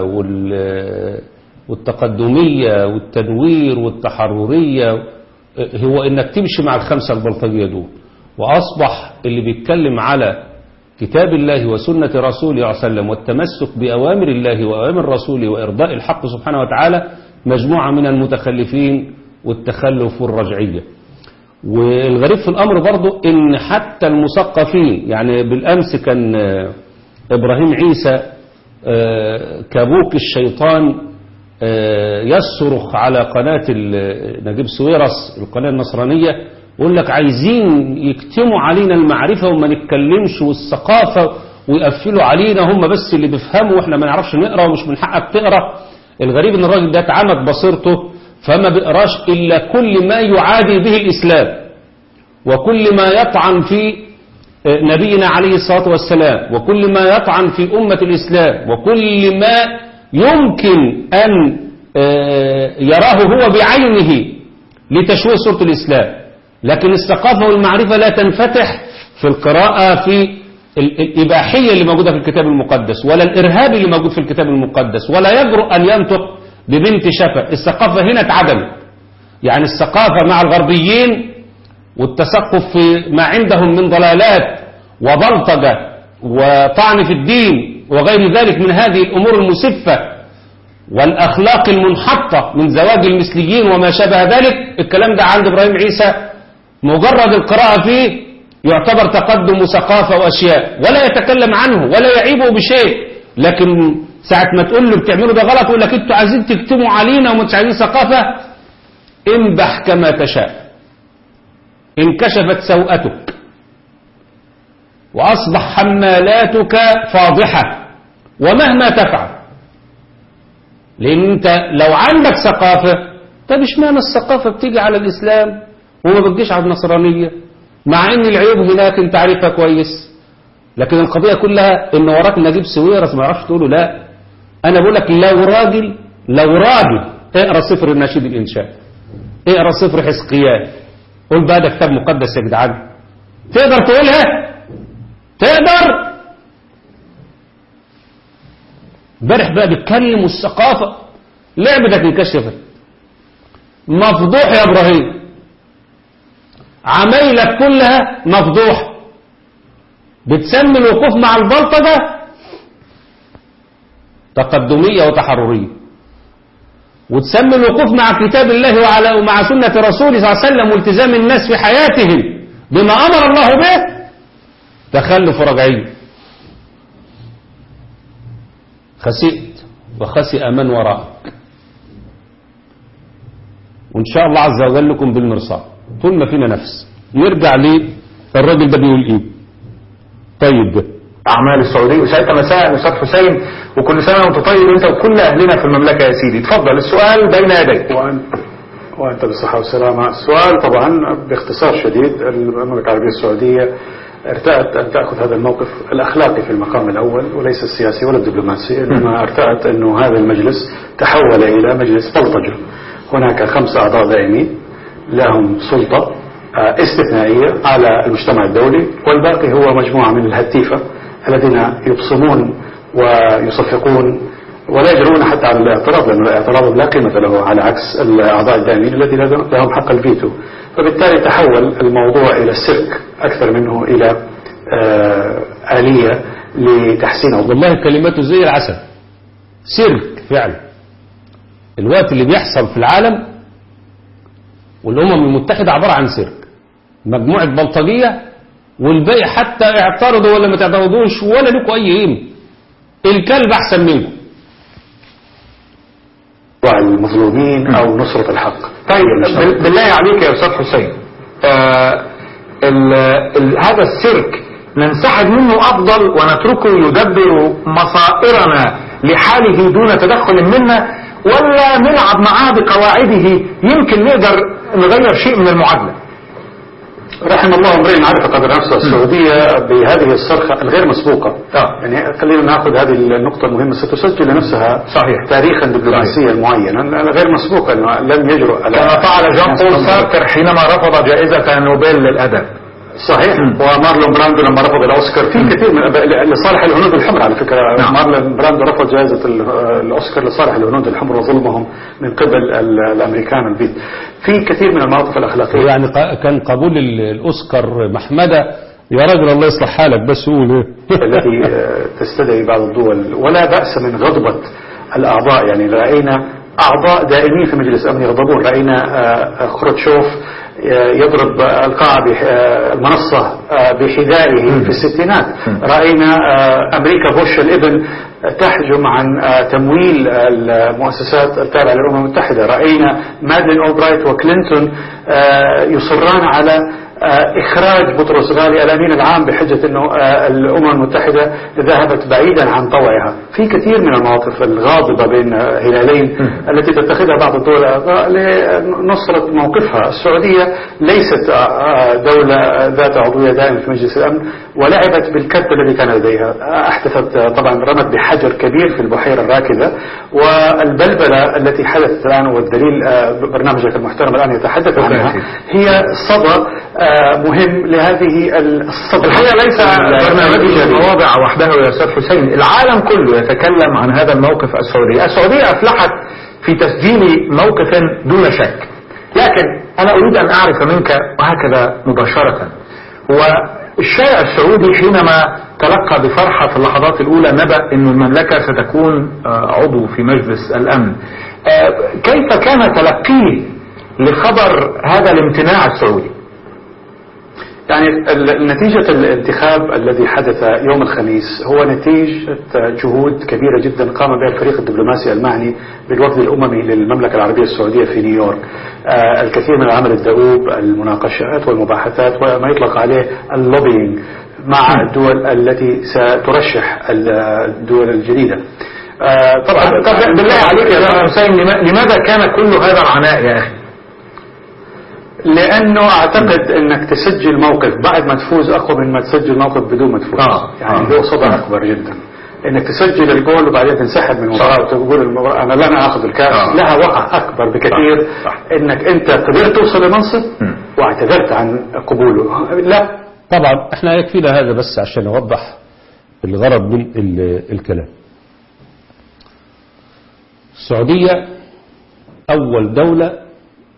والتقدمية والتنوير والتحررية هو انك تمشي مع الخمسة البلطجية دول وأصبح اللي بيتكلم على كتاب الله وسنة رسوله صلى الله عليه وسلم والتمسك بأوامر الله وأوامر رسوله وإرضاء الحق سبحانه وتعالى مجموعة من المتخلفين والتخلف والرجعية والغريب في الأمر برضو إن حتى المثقفين يعني بالأمس كان إبراهيم عيسى كابوك الشيطان يصرخ على قناة نجيب سويرس القناة النصرانية يقول لك عايزين يكتموا علينا المعرفة وما نتكلمش والثقافة ويقفلوا علينا هم بس اللي بيفهموا واحنا ما نعرفش نقرا ومش من حقك تقرا الغريب ان الراجل ده اتعمد بصيرته فما بيقراش الا كل ما يعادي به الاسلام وكل ما يطعن في نبينا عليه الصلاة والسلام وكل ما يطعن في أمة الإسلام وكل ما يمكن أن يراه هو بعينه لتشويه صورة الإسلام لكن الثقافة والمعرفة لا تنفتح في القراءة في الإباحية اللي موجودة في الكتاب المقدس ولا الإرهاب اللي موجود في الكتاب المقدس ولا يجرؤ أن ينطق ببنت شفا الثقافة هنا اتعدمت يعني الثقافة مع الغربيين والتثقف في ما عندهم من ضلالات وبلطجة وطعن في الدين وغير ذلك من هذه الأمور المسفة والأخلاق المنحطة من زواج المثليين وما شابه ذلك الكلام ده عند إبراهيم عيسى مجرد القراءة فيه يعتبر تقدم وثقافة وأشياء ولا يتكلم عنه ولا يعيبه بشيء لكن ساعة ما تقول له بتعملوا ده غلط يقول لك انتوا عايزين تكتموا علينا ومش عايزين ثقافة انبح كما تشاء انكشفت سوءتك وأصبح حمالاتك فاضحة ومهما تفعل لأن أنت لو عندك ثقافة طب اشمعنى الثقافة بتيجي على الإسلام وما بتجيش على النصرانية مع ان العيوب هناك انت عارفها كويس لكن القضية كلها ان وراك نجيب سويرس ما يعرفش تقوله لا انا بقول لك لو راجل لو راجل اقرا سفر النشيد الانشاء اقرا سفر حزقيال قول بقى ده كتاب مقدس يا جدعان تقدر تقولها تقدر امبارح بقى بيتكلم والثقافة لعبتك انكشفت مفضوح يا ابراهيم عمايلك كلها مفضوحة بتسمي الوقوف مع البلطجة تقدمية وتحررية وتسمي الوقوف مع كتاب الله وعلى ومع سنة رسوله صلى الله عليه وسلم والتزام الناس في حياتهم بما أمر الله به تخلف رجعي خسئت وخسئ من وراءك وإن شاء الله عز وجل لكم بالمرصاد طول ما فينا نفس نرجع للراجل ده بيقول ايه طيب أعمال السعودية وساعتها مساء أستاذ حسين وكل سنة وأنت طيب أنت وكل أهلنا في المملكة يا سيدي اتفضل السؤال بين يديك وأن- وأنت بالصحة والسلامة السؤال طبعا باختصار شديد المملكة العربية السعودية ارتأت أن تأخذ هذا الموقف الأخلاقي في المقام الأول وليس السياسي ولا الدبلوماسي إنما ارتأت أنه هذا المجلس تحول إلى مجلس بلطجة هناك خمس أعضاء دائمين لهم سلطة آه، استثنائية على المجتمع الدولي والباقي هو مجموعة من الهتيفة الذين يبصمون ويصفقون ولا يجرون حتى على الاعتراض لأن الاعتراض لا قيمة له على عكس الأعضاء الدائمين الذين لهم حق الفيتو فبالتالي تحول الموضوع إلى السيرك أكثر منه إلى آه، آلية لتحسين أوضاع والله كلماته زي العسل سيرك فعلا الوقت اللي بيحصل في العالم والأمم المتحدة عبارة عن سيرك مجموعة بلطجية والباقي حتى اعترضوا ولا ما تعترضوش ولا لكم أي قيمة الكلب أحسن منكم المظلومين أو نصرة الحق طيب بال- بالله عليك يا أستاذ حسين آه ال ال هذا السيرك ننسحب منه أفضل ونتركه يدبر مصائرنا لحاله دون تدخل منا ولا نلعب معاه بقواعده يمكن نقدر نغير شيء من المعادلة رحم الله امرئ عرف قدر نفسه السعودية بهذه الصرخة الغير مسبوقة يعني خلينا ناخذ هذه النقطة المهمة ستسجل لنفسها صحيح تاريخا دبلوماسيا معينا غير مسبوقة أنه لم يجرؤ على كما فعل جان بول سارتر حينما رفض جائزة نوبل للأدب صحيح ومارلون براندو لما رفض الاوسكار في كثير من لصالح الهنود الحمر على فكره نعم. مارلون براندو رفض جائزه ال- الاوسكار لصالح الهنود الحمر وظلمهم من قبل ال- الامريكان البيض في كثير من المواقف الاخلاقيه يعني ق- كان قبول ال- الأوسكار محمدة يا راجل الله يصلح حالك بس قول ايه التي آه، تستدعي بعض الدول ولا بأس من غضبة الأعضاء يعني رأينا أعضاء دائمين في مجلس الأمن يغضبون رأينا آه، خروتشوف آه، يضرب آه، القاعة بح- آه، المنصة آه، بحذائه في الستينات رأينا آه، أمريكا بوش الابن تحجم عن آه، تمويل المؤسسات التابعة للأمم المتحدة رأينا مادلين أوبرايت وكلينتون آه، يصران على آه، إخراج بطرس غالي الأمين العام بحجة أنه آه، الأمم المتحدة ذهبت بعيدا عن طوعها في كثير من المواقف الغاضبة بين آه، هلالين التي تتخذها بعض الدول الأعضاء لنصرة موقفها السعودية ليست آه، آه، دولة ذات عضوية دائمة في مجلس الأمن ولعبت بالكبت الذي كان لديها آه، أحدثت آه، طبعا رمت بحجر كبير في البحيرة الراكدة والبلبلة التي حدثت الآن والدليل آه، برنامجك المحترم الآن يتحدث عنها هي صدى آه، مهم لهذه الصدى الحقيقة ليس برنامج المواضع وحده يا أستاذ حسين العالم كله يتكلم عن هذا الموقف السعودي السعودية أفلحت في تسجيل موقف دون شك لكن أنا أريد أن أعرف منك وهكذا مباشرة والشارع السعودي حينما تلقى بفرحة في اللحظات الأولى نبأ أن المملكة ستكون آه، عضو في مجلس الأمن آه، كيف كان تلقيه لخبر هذا الامتناع السعودي يعني ال- نتيجة الانتخاب الذي حدث يوم الخميس هو نتيجة جهود كبيرة جدا قام بها الفريق الدبلوماسي المعني بالوفد الأممي للمملكة العربية السعودية في نيويورك آه، الكثير من العمل الدؤوب المناقشات والمباحثات وما يطلق عليه اللوبينج مع الدول التي سترشح الدول الجديدة آه، طبعا طب بالله عليك يا أستاذ حسين لما- لماذا كان كل هذا العناء يا أخي لانه اعتقد انك تسجل موقف بعد ما تفوز اقوى من ما تسجل موقف بدون ما تفوز آه. يعني آه. له صدى اكبر جدا انك تسجل الجول وبعدين تنسحب من المباراه وتقول المباراة انا لن اخذ الكاس آه. لها وقع اكبر بكثير انك انت قدرت توصل لمنصب واعتذرت عن قبوله لا طبعا احنا يكفينا هذا بس عشان نوضح الغرض من ال- الكلام السعودية أول دولة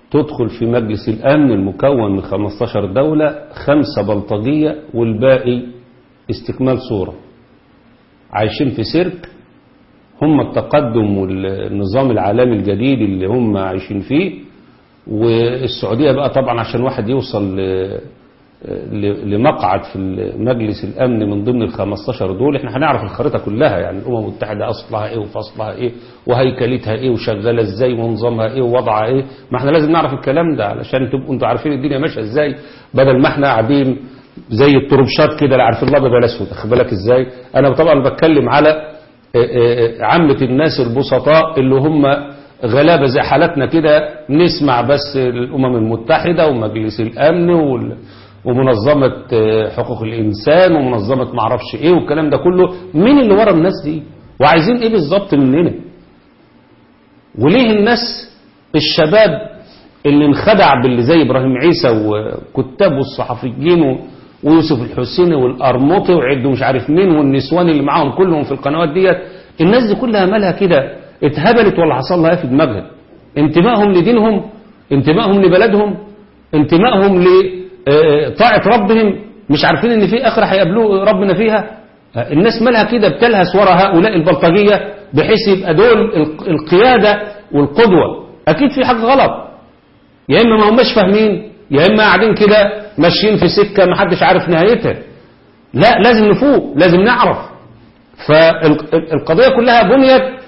تدخل في مجلس الأمن المكون من 15 دولة خمسة بلطجية والباقي استكمال صورة عايشين في سيرك هم التقدم والنظام العالمي الجديد اللي هم عايشين فيه والسعودية بقى طبعا عشان واحد يوصل ل- ل- لمقعد في مجلس الأمن من ضمن ال 15 دول احنا هنعرف الخريطة كلها يعني الأمم المتحدة أصلها إيه وفصلها إيه وهيكلتها إيه وشغالة إزاي ونظامها إيه ووضعها إيه ما احنا لازم نعرف الكلام ده علشان تبقوا انتوا عارفين الدنيا ماشية إزاي بدل ما احنا قاعدين زي الطربشات كده لا عارفين الأبيض ولا الأسود أخد بالك إزاي أنا طبعا بتكلم على اه، اه، عامة الناس البسطاء اللي هم غلابة زي حالتنا كده نسمع بس الأمم المتحدة ومجلس الأمن وال- ومنظمة اه، حقوق الإنسان ومنظمة معرفش إيه والكلام ده كله مين اللي ورا الناس دي وعايزين إيه بالظبط مننا وليه الناس الشباب اللي انخدع باللي زي إبراهيم عيسى وكتاب والصحفيين و- ويوسف الحسيني والأرمطي وعدوا مش عارف مين والنسوان اللي معاهم كلهم في القنوات ديت الناس دي كلها مالها كده اتهبلت ولا حصل لها إيه في دماغها انتمائهم لدينهم انتمائهم لبلدهم انتمائهم لطاعة ربهم مش عارفين ان في اخرة هيقابلوه ربنا فيها الناس مالها كده بتلهس ورا هؤلاء البلطجية بحيث يبقى دول الق- القيادة والقدوة اكيد في حاجة غلط يا اما ما هماش فاهمين يا اما قاعدين كده ماشيين في سكة ما حدش عارف نهايتها لا لازم نفوق لازم نعرف فالقضية كلها بنيت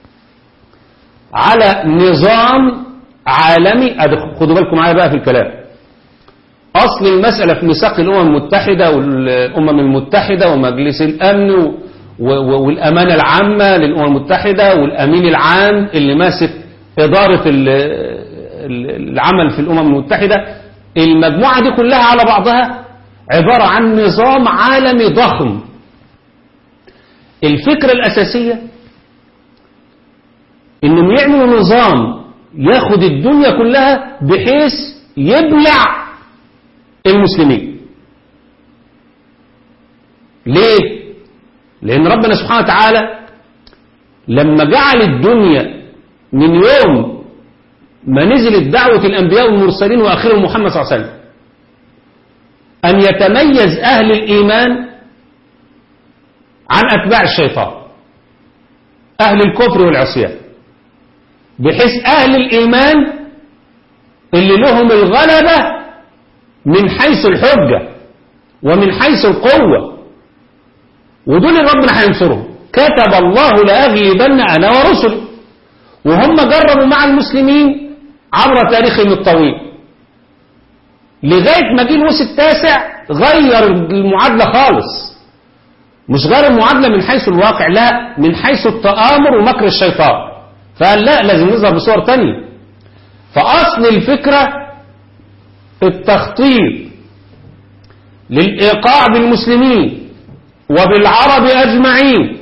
على نظام عالمي أدخ- خدوا بالكم معايا بقى في الكلام أصل المسألة في ميثاق الأمم المتحدة والأمم المتحدة ومجلس الأمن و- و- والأمانة العامة للأمم المتحدة والأمين العام اللي ماسك إدارة ال- ال- العمل في الأمم المتحدة المجموعة دي كلها على بعضها عبارة عن نظام عالمي ضخم الفكرة الأساسية انهم يعملوا نظام ياخد الدنيا كلها بحيث يبلع المسلمين ليه لان ربنا سبحانه وتعالى لما جعل الدنيا من يوم ما نزلت دعوة الأنبياء والمرسلين وآخرهم محمد صلى الله عليه وسلم أن يتميز أهل الإيمان عن أتباع الشيطان أهل الكفر والعصيان بحيث أهل الإيمان اللي لهم الغلبة من حيث الحجة ومن حيث القوة ودول اللي ربنا هينصرهم كتب الله لأغلبن أنا ورسلي وهم جربوا مع المسلمين عبر تاريخهم الطويل لغاية ما جه الوس التاسع غير المعادلة خالص مش غير المعادلة من حيث الواقع لا من حيث التآمر ومكر الشيطان فقال لا لازم نظهر بصور تانية فأصل الفكرة التخطيط للإيقاع بالمسلمين وبالعرب أجمعين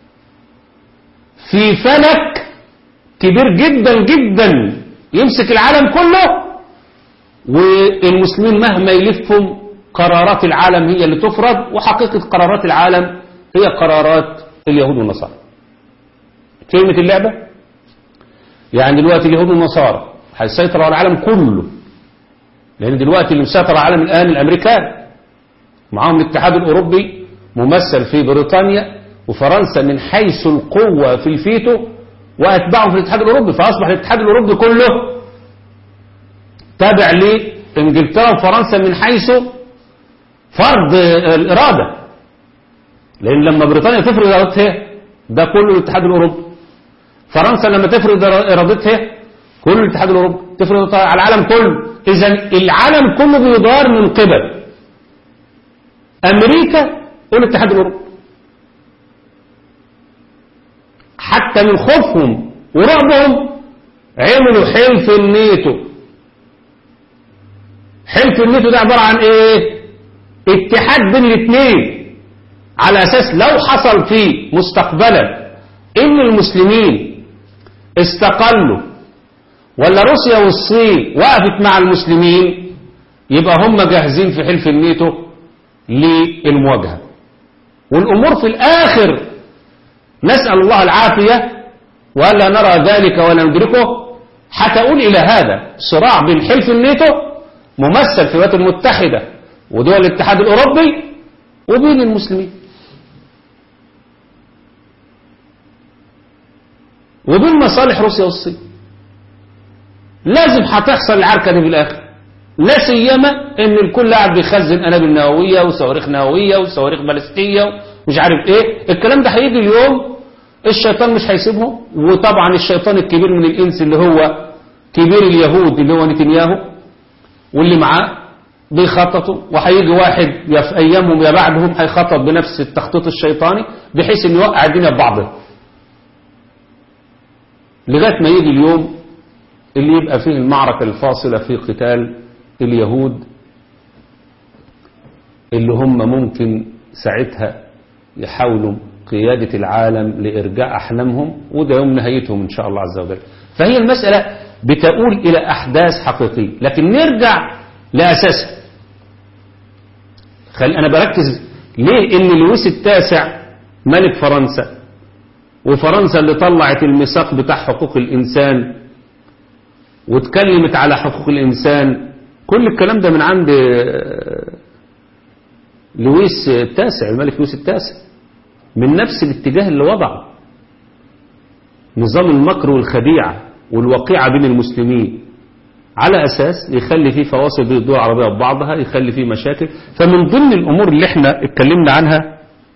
في فلك كبير جدا جدا يمسك العالم كله والمسلمين مهما يلفوا قرارات العالم هي اللي تفرض وحقيقة قرارات العالم هي قرارات اليهود والنصارى فهمت اللعبة؟ يعني دلوقتي اليهود والنصارى هيسيطروا على العالم كله لأن دلوقتي اللي مسيطر على العالم الآن الأمريكان معاهم الاتحاد الأوروبي ممثل في بريطانيا وفرنسا من حيث القوة في الفيتو وأتباعهم في الاتحاد الأوروبي فأصبح الاتحاد الأوروبي كله تابع لإنجلترا وفرنسا من حيث فرض الإرادة لأن لما بريطانيا تفرض إرادتها ده كله الاتحاد الأوروبي فرنسا لما تفرض إرادتها كل الاتحاد الأوروبي تفرض على العالم كله إذا العالم كله بيدار من قبل أمريكا والاتحاد الأوروبي حتى من خوفهم ورعبهم عملوا حلف النيتو حلف النيتو ده عبارة عن ايه اتحاد بين الاثنين على اساس لو حصل فيه مستقبلا ان المسلمين استقلوا ولا روسيا والصين وقفت مع المسلمين يبقى هم جاهزين في حلف النيتو للمواجهة والأمور في الآخر نسأل الله العافية ولا نرى ذلك ولا ندركه هتقول إلى هذا صراع بين حلف الناتو ممثل في الولايات المتحدة ودول الاتحاد الأوروبي وبين المسلمين وبين مصالح روسيا والصين لازم هتحصل العركة دي في الآخر لا سيما ان الكل قاعد بيخزن قنابل نووية وصواريخ نووية وصواريخ بالستية ومش عارف ايه الكلام ده هيجي اليوم الشيطان مش هيسيبهم وطبعا الشيطان الكبير من الانس اللي هو كبير اليهود اللي هو نتنياهو واللي معاه بيخططوا وهيجي واحد يا في ايامهم يا بعدهم هيخطط بنفس التخطيط الشيطاني بحيث انه يوقع الدنيا ببعضها لغايه ما يجي اليوم اللي يبقى فيه المعركه الفاصله في قتال اليهود اللي هم ممكن ساعتها يحاولوا قيادة العالم لإرجاع أحلامهم وده يوم نهايتهم إن شاء الله عز وجل فهي المسألة بتقول إلى أحداث حقيقية لكن نرجع لأساسها خل أنا بركز ليه إن لويس التاسع ملك فرنسا وفرنسا اللي طلعت الميثاق بتاع حقوق الإنسان واتكلمت على حقوق الإنسان كل الكلام ده من عند لويس التاسع الملك لويس التاسع من نفس الاتجاه اللي وضعه نظام المكر والخديعة والوقيعة بين المسلمين على أساس يخلي فيه فواصل بين الدول العربية ببعضها يخلي فيه مشاكل فمن ضمن الأمور اللي احنا اتكلمنا عنها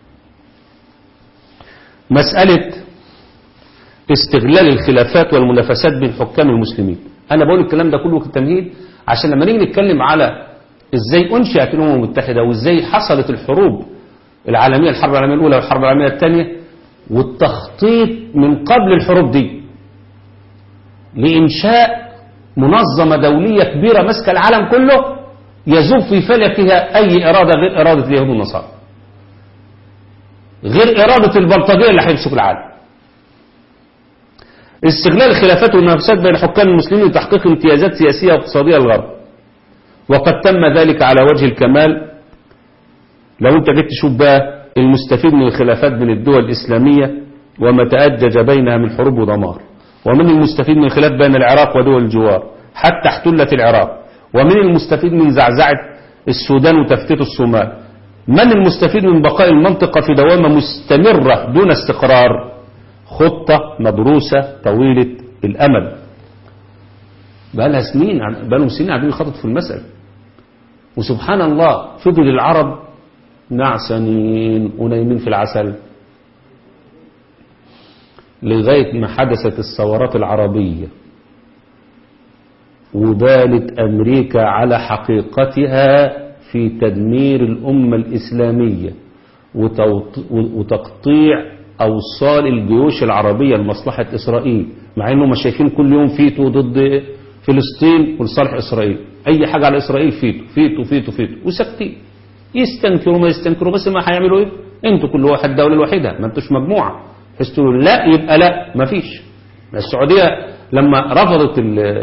مسألة استغلال الخلافات والمنافسات بين حكام المسلمين أنا بقول الكلام ده كله كتمهيد عشان لما نيجي نتكلم على ازاي انشئت الامم المتحده وازاي حصلت الحروب العالميه الحرب العالميه الاولى والحرب العالميه الثانيه والتخطيط من قبل الحروب دي لانشاء منظمه دوليه كبيره ماسكه العالم كله يذوب في فلكها اي اراده غير اراده اليهود والنصارى غير اراده البلطجيه اللي هيمسكوا العالم استغلال الخلافات والمنافسات بين حكام المسلمين لتحقيق امتيازات سياسية واقتصادية للغرب وقد تم ذلك على وجه الكمال لو انت جيت تشوف بقى المستفيد من الخلافات بين الدول الإسلامية وما تأجج بينها من حروب ودمار ومن المستفيد من الخلاف بين العراق ودول الجوار حتى احتلت العراق ومن المستفيد من زعزعة السودان وتفتيت الصومال من المستفيد من بقاء المنطقة في دوامة مستمرة دون استقرار خطة مدروسة طويلة الأمد بقى لها سنين بقى لهم سنين قاعدين يخططوا في المسألة وسبحان الله فضل العرب نعسانين ونايمين في العسل لغاية ما حدثت الثورات العربية وبالت أمريكا على حقيقتها في تدمير الأمة الإسلامية وتقطيع أوصال الجيوش العربية لمصلحة إسرائيل مع أنهم شايفين كل يوم فيتو ضد فلسطين ولصالح إسرائيل أي حاجة على إسرائيل فيتو فيتو فيتو فيتو وساكتين يستنكروا ما يستنكروا بس ما هيعملوا إيه أنتوا كل واحد دولة لوحدها ما أنتوش مجموعة تقولوا لا يبقى لا ما فيش السعودية لما رفضت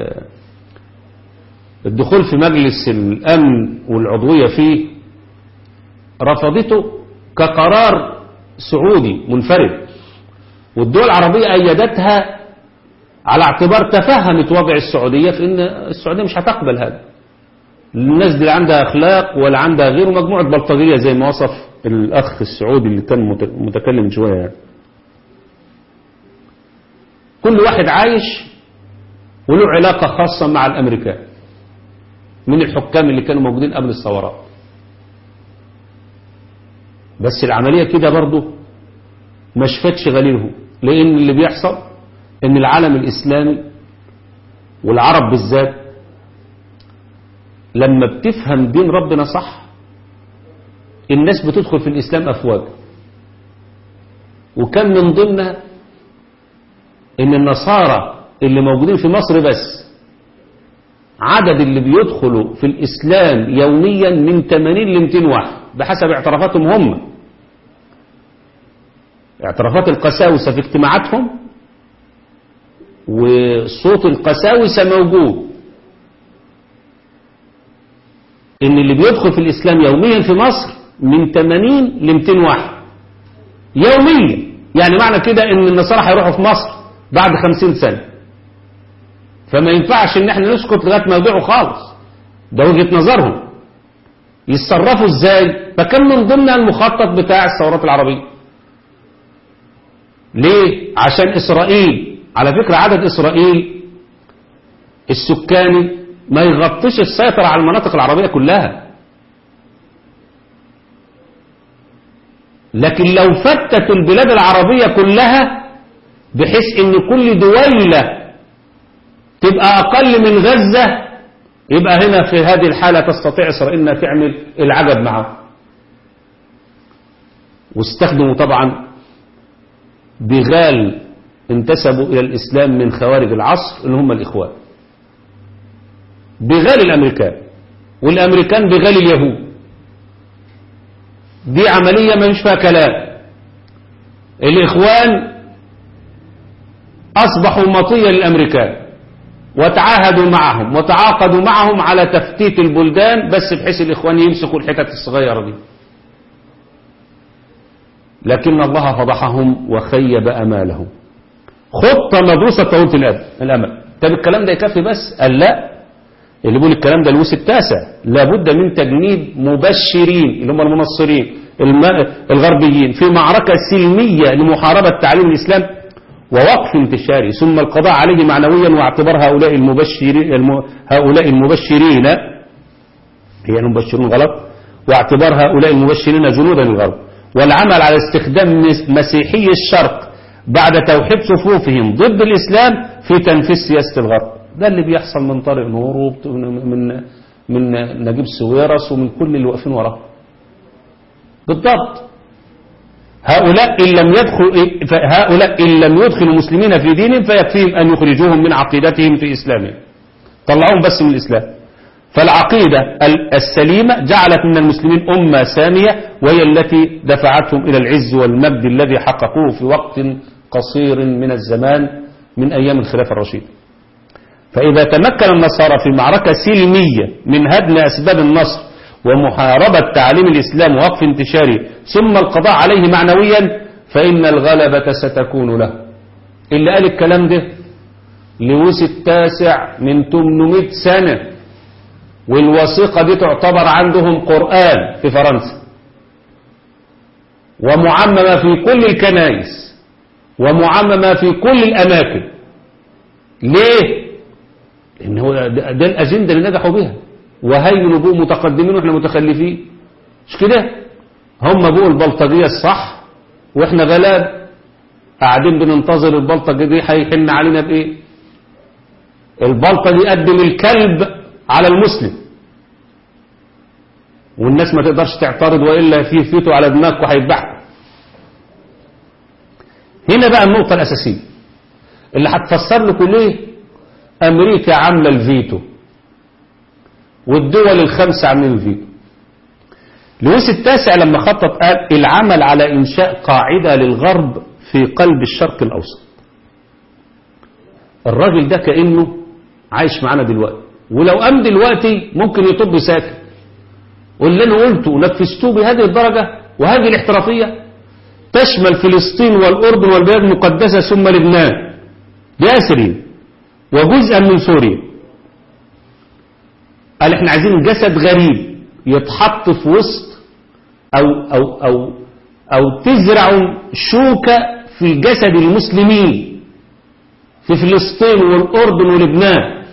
الدخول في مجلس الأمن والعضوية فيه رفضته كقرار سعودي منفرد والدول العربية أيدتها على اعتبار تفهمت وضع السعودية في أن السعودية مش هتقبل هذا الناس دي لا عندها أخلاق ولا عندها غير مجموعة بلطجية زي ما وصف الأخ السعودي اللي كان متكلم شوية يعني. كل واحد عايش وله علاقة خاصة مع الأمريكان من الحكام اللي كانوا موجودين قبل الثورات بس العملية كده برضه ما شفتش غليلهم لأن اللي بيحصل إن العالم الإسلامي والعرب بالذات لما بتفهم دين ربنا صح الناس بتدخل في الإسلام أفواج وكان من ضمنها إن النصارى اللي موجودين في مصر بس عدد اللي بيدخلوا في الإسلام يوميا من 80 ل 200 واحد بحسب اعترافاتهم هم اعترافات القساوسة في اجتماعاتهم وصوت القساوسة موجود ان اللي بيدخل في الاسلام يوميا في مصر من 80 ل 200 واحد يوميا يعني معنى كده ان النصارى هيروحوا في مصر بعد 50 سنة فما ينفعش ان احنا نسكت لغايه ما يضيعوا خالص ده وجهه نظرهم يتصرفوا ازاي فكان من ضمن المخطط بتاع الثورات العربيه ليه عشان اسرائيل على فكره عدد اسرائيل السكاني ما يغطيش السيطره على المناطق العربيه كلها لكن لو فتتوا البلاد العربيه كلها بحيث ان كل دويله تبقى اقل من غزه يبقى هنا في هذه الحالة تستطيع إسرائيل أنها تعمل العجب معه واستخدموا طبعا بغال انتسبوا إلى الإسلام من خوارج العصر اللي هم الإخوان بغال الأمريكان والأمريكان بغال اليهود دي عملية ما فيها كلام الإخوان أصبحوا مطية للأمريكان وتعاهدوا معهم وتعاقدوا معهم على تفتيت البلدان بس بحيث الإخوان يمسكوا الحتت الصغيرة دي لكن الله فضحهم وخيب أمالهم خطة مدروسة طويلة الأمل طب الكلام ده يكفي بس قال لا اللي بيقول الكلام ده لويس التاسع لابد من تجنيد مبشرين اللي هم المنصرين الغربيين في معركة سلمية لمحاربة تعليم الإسلام ووقف انتشاره ثم القضاء عليه معنويا واعتبار هؤلاء المبشرين الم... هؤلاء المبشرين هي المبشرون غلط واعتبار هؤلاء المبشرين جنودا للغرب والعمل على استخدام مسيحي الشرق بعد توحيد صفوفهم ضد الإسلام في تنفيذ سياسة الغرب ده اللي بيحصل من طارق نور من من نجيب سويرس ومن كل اللي واقفين وراه بالضبط هؤلاء إن لم يدخل هؤلاء إن لم يدخلوا المسلمين في دينهم فيكفيهم أن يخرجوهم من عقيدتهم في إسلامهم طلعوهم بس من الإسلام فالعقيدة السليمة جعلت من المسلمين أمة سامية وهي التي دفعتهم إلى العز والمجد الذي حققوه في وقت قصير من الزمان من أيام الخلافة الرشيدة فإذا تمكن النصارى في معركة سلمية من هدم أسباب النصر ومحاربة تعليم الإسلام ووقف انتشاره ثم القضاء عليه معنويا فإن الغلبة ستكون له اللي قال الكلام ده لويس التاسع من 800 سنة والوثيقة دي تعتبر عندهم قرآن في فرنسا ومعممة في كل الكنائس ومعممة في كل الأماكن ليه؟ لأن هو ده, ده الأجندة اللي نجحوا بها وهيمنوا بقوا متقدمين واحنا متخلفين مش كده هم بقوا البلطجية الصح واحنا غلاب قاعدين بننتظر البلطجي دي هيحن علينا بايه البلطجي يقدم الكلب على المسلم والناس ما تقدرش تعترض والا في فيتو على دماغك وهيذبحك هنا بقى النقطة الأساسية اللي هتفسر لكم ليه أمريكا عاملة الفيتو والدول الخمسة عاملين الفيتو لويس التاسع لما خطط قال العمل على إنشاء قاعدة للغرب في قلب الشرق الأوسط الراجل ده كأنه عايش معانا دلوقتي ولو قام دلوقتي ممكن يطب ساكت واللي انا قلته ونفذتوه بهذه الدرجة وهذه الاحترافية تشمل فلسطين والأردن والبلاد المقدسة ثم لبنان ياسرين وجزءا من سوريا قال احنا عايزين جسد غريب يتحط في وسط أو, أو, أو, أو تزرع شوكة في جسد المسلمين في فلسطين والأردن ولبنان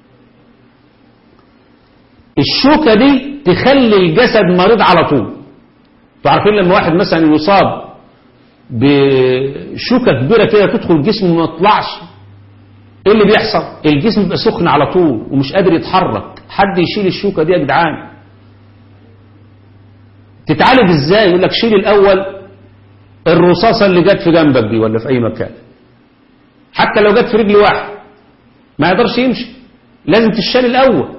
الشوكة دي تخلي الجسد مريض على طول تعرفين لما واحد مثلا يصاب بشوكة كبيرة كده تدخل الجسم وما يطلعش ايه اللي بيحصل الجسم بيبقى سخن على طول ومش قادر يتحرك حد يشيل الشوكة دي يا جدعان تتعالج ازاي يقول لك شيل الاول الرصاصة اللي جت في جنبك دي ولا في اي مكان حتى لو جت في رجل واحد ما يقدرش يمشي لازم تشال الاول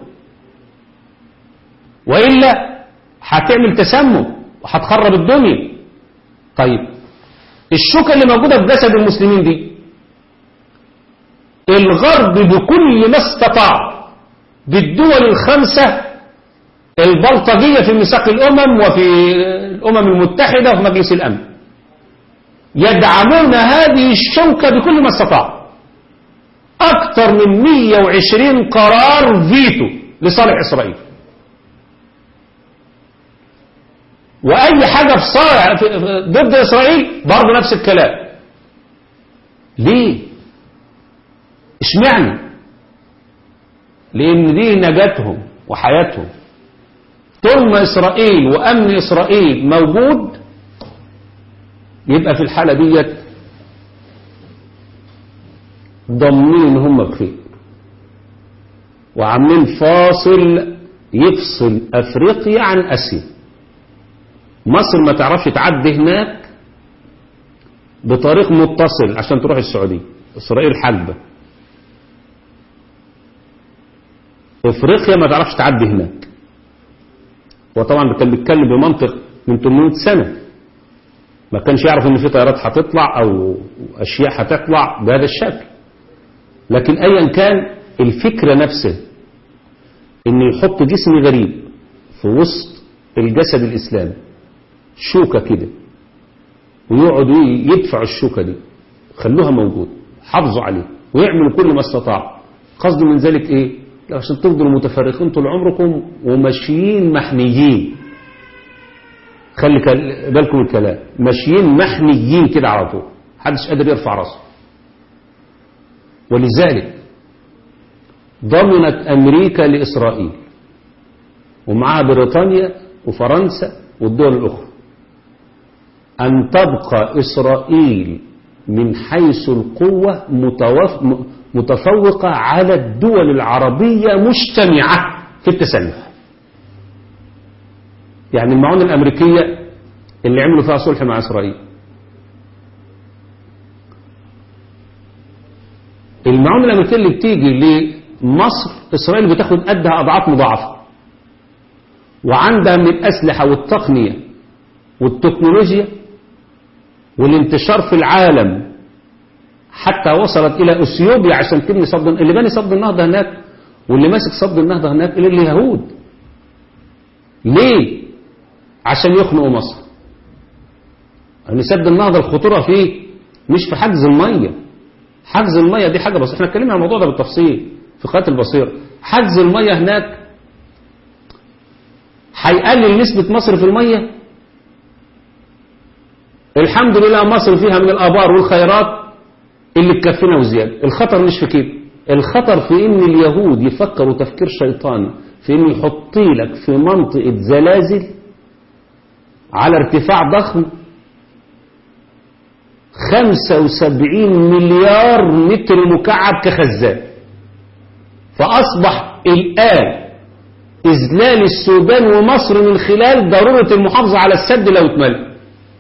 وإلا هتعمل تسمم وهتخرب الدنيا طيب الشوكة اللي موجودة في جسد المسلمين دي الغرب بكل ما استطاع بالدول الخمسة البلطجية في ميثاق الأمم وفي الأمم المتحدة وفي مجلس الأمن يدعمون هذه الشوكة بكل ما استطاع أكثر من 120 قرار فيتو لصالح إسرائيل وأي حاجة في صالح في- في- ضد إسرائيل برضه نفس الكلام ليه؟ اشمعنى؟ لأن دي نجاتهم وحياتهم طول ما إسرائيل وأمن إسرائيل موجود يبقى في الحالة ديت ضامنين ان هم بخير وعاملين فاصل يفصل افريقيا عن اسيا مصر ما تعرفش تعدي هناك بطريق متصل عشان تروح السعودية اسرائيل حاجبة افريقيا ما تعرفش تعدي هناك وطبعا كان بيتكلم بمنطق من 800 سنة ما كانش يعرف ان في طيارات هتطلع او اشياء هتطلع بهذا الشكل لكن ايا كان الفكرة نفسها انه يحط جسم غريب في وسط الجسد الاسلامي شوكة كده ويقعدوا يدفعوا الشوكة دي خلوها موجود حافظوا عليه ويعملوا كل ما استطاع قصد من ذلك ايه لا عشان تفضلوا متفرقين طول عمركم وماشيين محنيين خلي كال- بالكم من الكلام ماشيين محنيين كده على طول محدش قادر يرفع راسه ولذلك ضمنت أمريكا لإسرائيل ومعها بريطانيا وفرنسا والدول الأخرى أن تبقى إسرائيل من حيث القوة متوف... م- متفوقة على الدول العربية مجتمعة في التسلح يعني المعونة الأمريكية اللي عملوا فيها صلح مع إسرائيل المعونة الأمريكية اللي بتيجي لمصر إسرائيل بتاخد قدها أضعاف مضاعفة وعندها من الأسلحة والتقنية والتكنولوجيا والانتشار في العالم حتى وصلت إلى أثيوبيا عشان تبني صد اللي بني صد النهضة هناك واللي ماسك صد النهضة هناك إلى اليهود ليه؟ عشان يخنقوا مصر أن سد النهضة الخطورة فيه مش في حجز المية حجز المية دي حاجة بس احنا اتكلمنا عن الموضوع ده بالتفصيل في قناة البصير حجز المية هناك هيقلل نسبة مصر في المية الحمد لله مصر فيها من الآبار والخيرات اللي تكفينا وزيادة الخطر مش في كده الخطر في ان اليهود يفكروا تفكير شيطاني في انه يحطي لك في منطقة زلازل على ارتفاع ضخم 75 مليار متر مكعب كخزان فأصبح الآن إذلال السودان ومصر من خلال ضرورة المحافظة على السد لو اتملى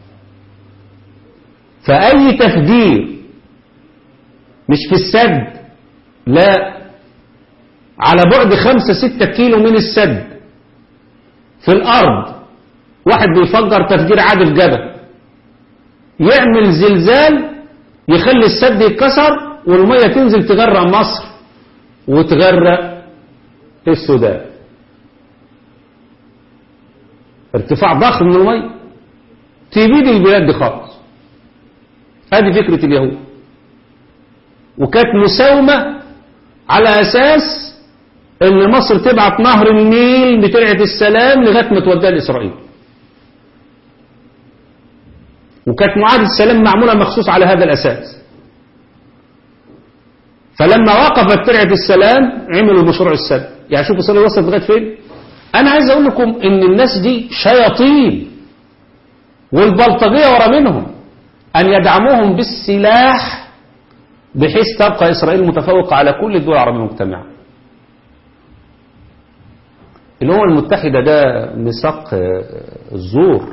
فأي تفجير مش في السد لا على بعد خمسة ستة كيلو من السد في الأرض واحد بيفجر تفجير عادي في جبل يعمل زلزال يخلي السد يتكسر والمية تنزل تغرق مصر وتغرق السودان ارتفاع ضخم من المية تبيد البلاد دي خالص هذه فكرة اليهود وكانت مساومة على أساس ان مصر تبعت نهر النيل بترعة السلام لغاية ما توديها لإسرائيل وكانت معاهدة السلام معمولة مخصوص على هذا الأساس فلما وقفت ترعة السلام عملوا مشروع السد يعني شوفوا إسرائيل وصلت لغاية فين أنا عايز أقول لكم إن الناس دي شياطين والبلطجية ورا منهم أن يدعموهم بالسلاح بحيث تبقى إسرائيل متفوقة على كل الدول العربية المجتمعة الأمم المتحدة ده ميثاق الزور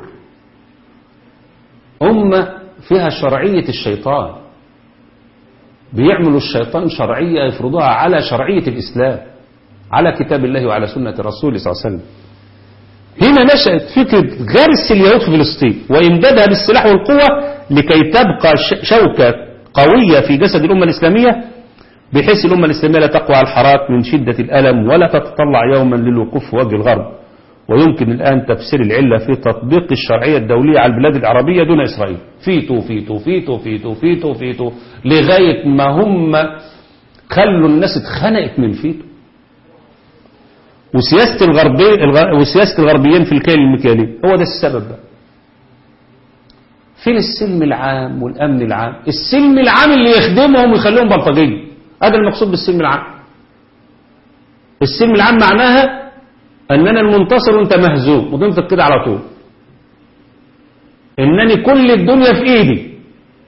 أمة فيها شرعية الشيطان بيعملوا الشيطان شرعية يفرضوها على شرعية الإسلام على كتاب الله وعلى سنة رسوله صلى الله عليه وسلم هنا نشأت فكرة غرس اليهود في فلسطين وإمدادها بالسلاح والقوة لكي تبقى شوكة قوية في جسد الأمة الإسلامية بحيث الأمة الإسلامية لا تقوى على الحراك من شدة الألم ولا تتطلع يوما للوقوف في وجه الغرب ويمكن الآن تفسير العلة في تطبيق الشرعية الدولية على البلاد العربية دون إسرائيل فيتو فيتو فيتو فيتو فيتو فيتو لغاية ما هم خلوا الناس اتخنقت من فيتو وسياسة الغربي الغ- وسياسة الغربيين في الكيل المكيالي هو ده السبب بقى فين السلم العام والأمن العام السلم العام اللي يخدمهم ويخليهم بلطجية هذا المقصود بالسلم العام السلم العام معناها أننا المنتصر وأنت مهزوم وتنطق كده على طول إنني كل الدنيا في إيدي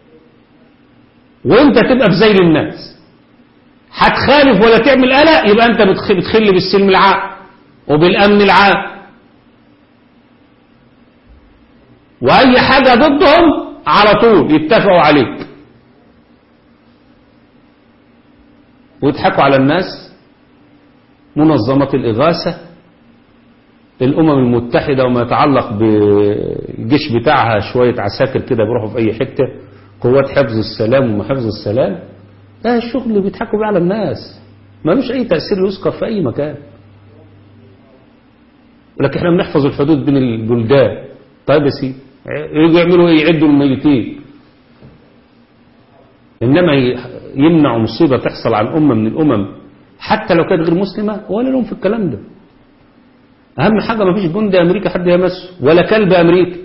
وأنت تبقى في زي الناس هتخالف ولا تعمل قلق يبقى أنت بتخ- بتخل بالسلم العام وبالأمن العام وأي حاجة ضدهم على طول يتفقوا عليك ويضحكوا على الناس منظمة الإغاثة الأمم المتحدة وما يتعلق بالجيش بتاعها شوية عساكر كده بيروحوا في أي حتة قوات حفظ السلام وما حفظ السلام ده الشغل اللي بيضحكوا بيه على الناس ملوش أي تأثير يذكر في أي مكان لكن احنا بنحفظ الحدود بين البلدان طيب يا سيدي يجوا يعملوا ايه يعدوا الميتين انما ي- يمنعوا مصيبه تحصل عن امه من الامم حتى لو كانت غير مسلمه ولا لهم في الكلام ده اهم حاجه ما فيش جندي امريكي حد يمسه ولا كلب امريكي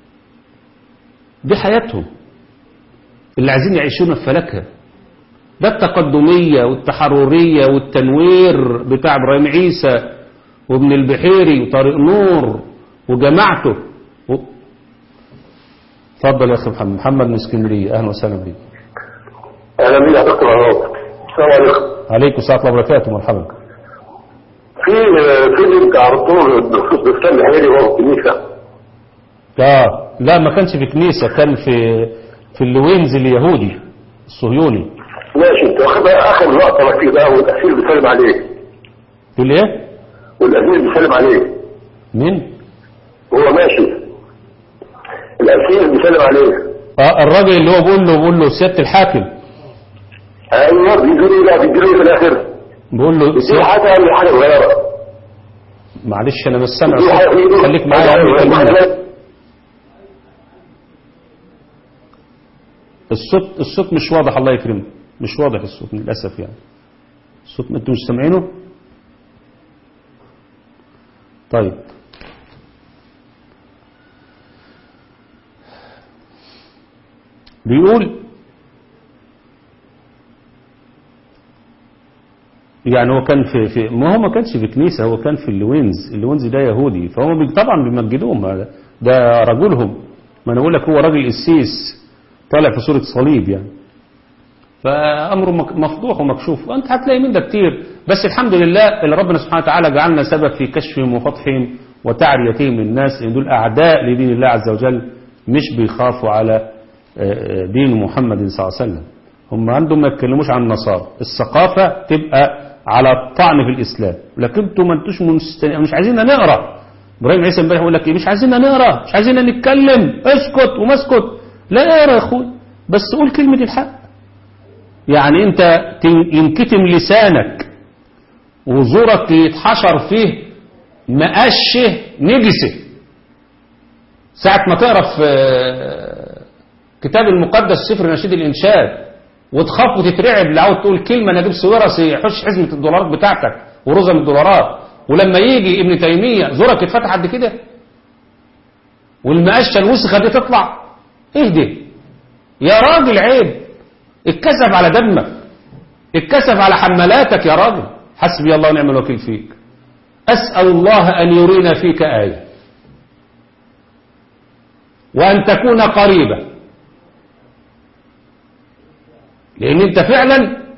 دي حياتهم اللي عايزين يعيشون في فلكها ده التقدميه والتحرريه والتنوير بتاع ابراهيم عيسى وابن البحيري وطارق نور وجماعته و... اتفضل يا اخي محمد محمد من اسكندريه اهلا وسهلا بيك اهلا بيك يا دكتور عمار السلام عليكم عليكم السلام ورحمه الله وبركاته مرحبا في فيلم بتاع الدكتور الدكتور بسام الحيري وهو في الكنيسه اه لا ما كانش في كنيسه كان في في اللوينز اليهودي الصهيوني ماشي انت واخد اخر لقطه فيه ده والاسير بيسلم عليه تقول ايه والاسير بيسلم عليه مين وهو ماشي الاسير بيسلم عليه اه الراجل اللي هو بيقول له بيقول له سياده الحاكم ايوه بيديله ايه بقى بيديله ايه في الاخر بيقول له بيديله سيادة- حاجه ولا حاجه صغيره معلش انا مش سامع بيديله حاجة في صوت. إيده. خليك معايا يا عم كلمني. الصوت الصوت مش واضح الله يكرمك مش واضح الصوت للاسف يعني الصوت انتوا مش سامعينه طيب بيقول يعني هو كان في, في ما هو ما كانش في كنيسة هو كان في اللوينز اللوينز ده يهودي فهم بي- طبعا بيمجدوهم هذا ده رجلهم ما انا اقول لك هو راجل قسيس طالع في صورة صليب يعني فأمره مك- مفضوح ومكشوف وأنت هتلاقي من ده كتير بس الحمد لله اللي ربنا سبحانه وتعالى جعلنا سبب في كشفهم وفضحهم وتعريتهم للناس إن دول أعداء لدين الله عز وجل مش بيخافوا على آه، دين محمد صلى الله عليه وسلم هم عندهم ما يتكلموش عن النصارى الثقافة تبقى على الطعن في الإسلام لكن انتوا ما انتوش مست... مش عايزيننا نقرا ابراهيم عيسى امبارح يقول لك ايه مش عايزيننا نقرا مش عايزيننا نتكلم اسكت وما اسكت لا اقرا يا اخوي بس قول كلمة الحق يعني انت تن- ينكتم لسانك وزورك يتحشر فيه مقشه نجسه ساعة ما تقرا في آه، كتاب المقدس سفر نشيد الإنشاد وتخاف وتترعب لو عاوز تقول كلمة نجيب سويرس يحش حزمة الدولارات بتاعتك ورزم الدولارات ولما يجي ابن تيمية زورك يتفتح قد كده والمقشة الوسخة دي تطلع اهدي يا راجل عيب اتكسف على دمك اتكسف على حملاتك يا راجل حسبي الله ونعم الوكيل فيك أسأل الله أن يرينا فيك آية وأن تكون قريبة لأن أنت فعلا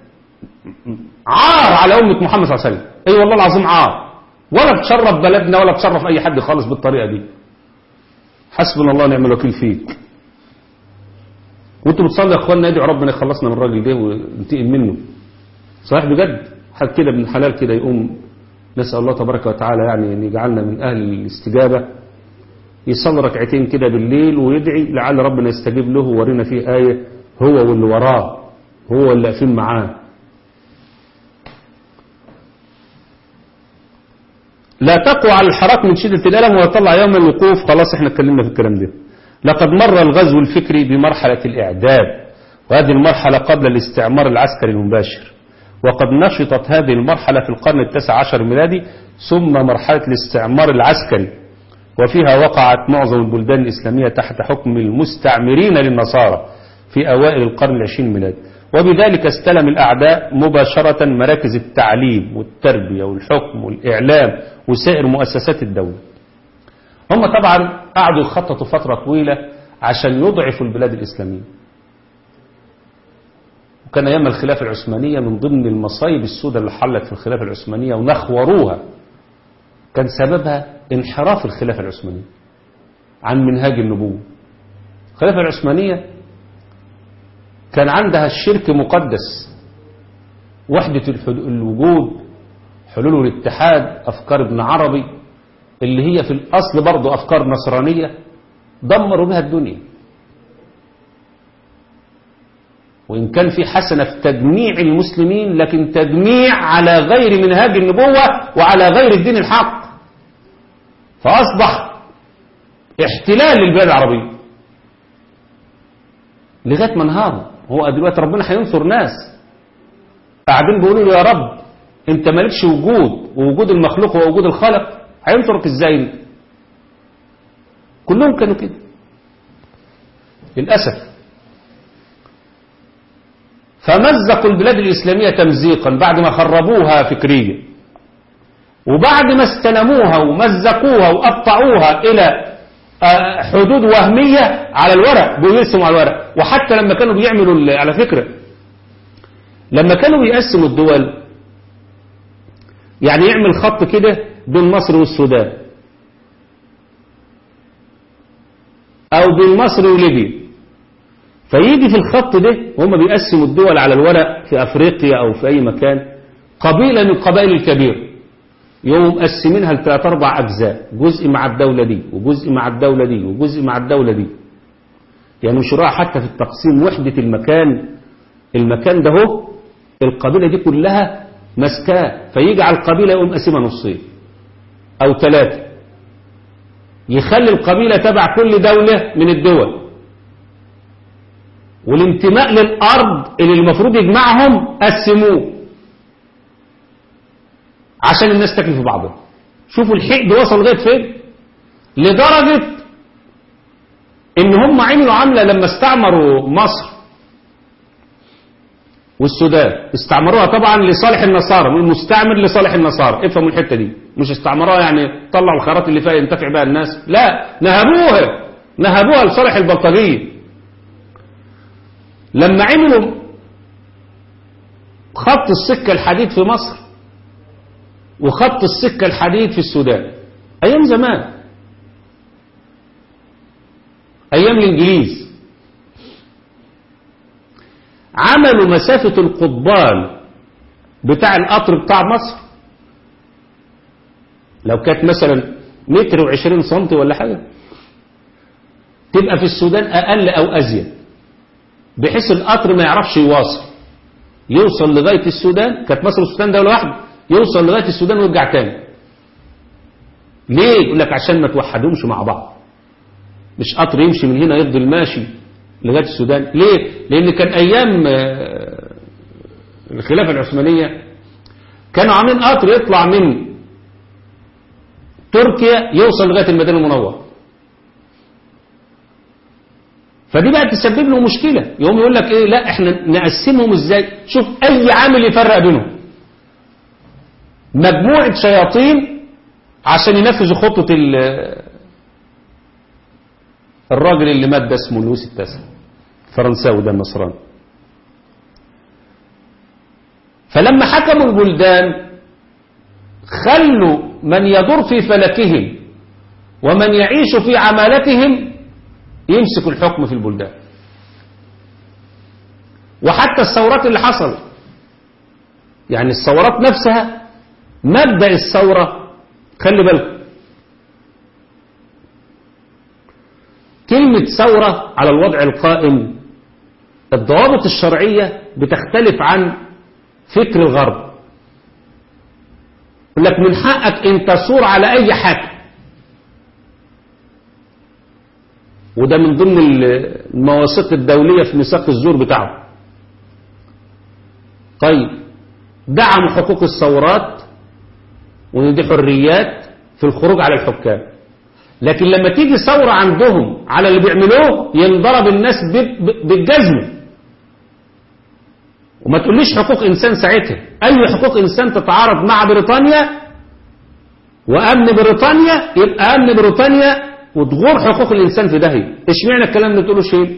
عار على أمة محمد صلى الله عليه وسلم أي أيوة والله العظيم عار ولا تشرف بلدنا ولا تشرف أي حد خالص بالطريقة دي حسبنا الله ونعم الوكيل فيك وانتوا بتصلوا يا اخوانا ادعوا ربنا يخلصنا من الراجل ده وينتقم منه صحيح بجد حد كده ابن حلال كده يقوم نسأل الله تبارك وتعالى يعني ان يجعلنا من اهل الاستجابة يصلي ركعتين كده بالليل ويدعي لعل ربنا يستجيب له وورينا فيه آية هو واللي وراه هو اللي قافين معاه لا تقوى على الحراك من شدة الألم ويطلع يوم الوقوف خلاص احنا اتكلمنا في الكلام ده لقد مر الغزو الفكري بمرحلة الإعداد وهذه المرحلة قبل الاستعمار العسكري المباشر وقد نشطت هذه المرحلة في القرن التاسع عشر الميلادي ثم مرحلة الاستعمار العسكري وفيها وقعت معظم البلدان الإسلامية تحت حكم المستعمرين للنصارى في أوائل القرن العشرين الميلادي وبذلك استلم الأعداء مباشرة مراكز التعليم والتربية والحكم والإعلام وسائر مؤسسات الدولة هم طبعا قعدوا يخططوا فترة طويلة عشان يضعفوا البلاد الإسلامية وكان أيام الخلافة العثمانية من ضمن المصايب السوداء اللي حلت في الخلافة العثمانية ونخوروها كان سببها انحراف الخلافة العثمانية عن منهاج النبوة الخلافة العثمانية كان عندها الشرك مقدس وحدة الوجود حلول الاتحاد أفكار ابن عربي اللي هي في الأصل برضو أفكار نصرانية دمروا بها الدنيا وإن كان في حسنة في تجميع المسلمين لكن تجميع على غير منهاج النبوة وعلى غير الدين الحق فأصبح احتلال للبلاد العربية لغاية ما انهاروا هو دلوقتي ربنا هينصر ناس قاعدين بيقولوا له يا رب انت مالكش وجود ووجود المخلوق هو وجود الخالق هينصرك ازاي انت كلهم كانوا كده للأسف فمزقوا البلاد الإسلامية تمزيقا بعد ما خربوها فكريا وبعد ما استلموها ومزقوها وقطعوها إلى حدود وهمية على الورق بيرسموا على الورق وحتى لما كانوا بيعملوا على فكرة لما كانوا بيقسموا الدول يعني يعمل خط كده بين مصر والسودان أو بين مصر وليبيا فيجي في الخط ده وهم بيقسموا الدول على الورق في أفريقيا أو في أي مكان قبيلة من القبائل الكبيرة يوم مقسمينها لثلاث أربع أجزاء جزء مع الدولة دي وجزء مع الدولة دي وجزء مع الدولة دي يعني مش راح حتى في التقسيم وحدة المكان المكان ده هو القبيلة دي كلها مسكاه فيجي على القبيلة يقوم قسمها نصين أو ثلاثة يخلي القبيلة تبع كل دولة من الدول والانتماء للأرض اللي المفروض يجمعهم قسموه عشان الناس تاكل في بعضها شوفوا الحقد وصل لغايه فين لدرجة ان هم عملوا عملة لما استعمروا مصر والسودان استعمروها طبعا لصالح النصارى من المستعمر لصالح النصارى افهموا الحتة دي مش استعمروها يعني طلعوا الخيرات اللي فيها ينتفع بها الناس لا نهبوها نهبوها لصالح البلطجية لما عملوا خط السكة الحديد في مصر وخط السكة الحديد في السودان أيام زمان أيام الإنجليز عملوا مسافة القضبان بتاع القطر بتاع مصر لو كانت مثلا متر وعشرين سنتي ولا حاجة تبقى في السودان أقل أو أزيد بحيث القطر ما يعرفش يواصل يوصل لغاية السودان كانت مصر والسودان دولة واحدة يوصل لغاية السودان ويرجع تاني ليه يقول لك عشان ما توحدهمش مع بعض مش قطر يمشي من هنا يفضل ماشي لغاية السودان ليه لان كان ايام الخلافة العثمانية كانوا عاملين قطر يطلع من تركيا يوصل لغاية المدينة المنورة فدي بقى تسبب له مشكلة يقوم يقول لك ايه لا احنا نقسمهم ازاي شوف اي عامل يفرق بينهم مجموعة شياطين عشان ينفذوا خطة الراجل اللي مات ده اسمه لويس التاسع فرنساوي ده النصراني فلما حكموا البلدان خلوا من يدور في فلكهم ومن يعيش في عمالتهم يمسك الحكم في البلدان وحتى الثورات اللي حصلت يعني الثورات نفسها مبدأ الثورة خلي بالكم كلمة ثورة على الوضع القائم الضوابط الشرعية بتختلف عن فكر الغرب يقول لك من حقك ان تثور على اي حاكم وده من ضمن المواثيق الدولية في ميثاق الزور بتاعه طيب دعموا حقوق الثورات وان دي حريات في الخروج على الحكام لكن لما تيجي ثورة عندهم على اللي بيعملوه ينضرب الناس ب- ب- بالجزم وما تقوليش حقوق إنسان ساعتها أي حقوق إنسان تتعارض مع بريطانيا وأمن بريطانيا يبقى أمن بريطانيا وتغور حقوق الإنسان في داهية إيش معنى الكلام ده تقوله شيء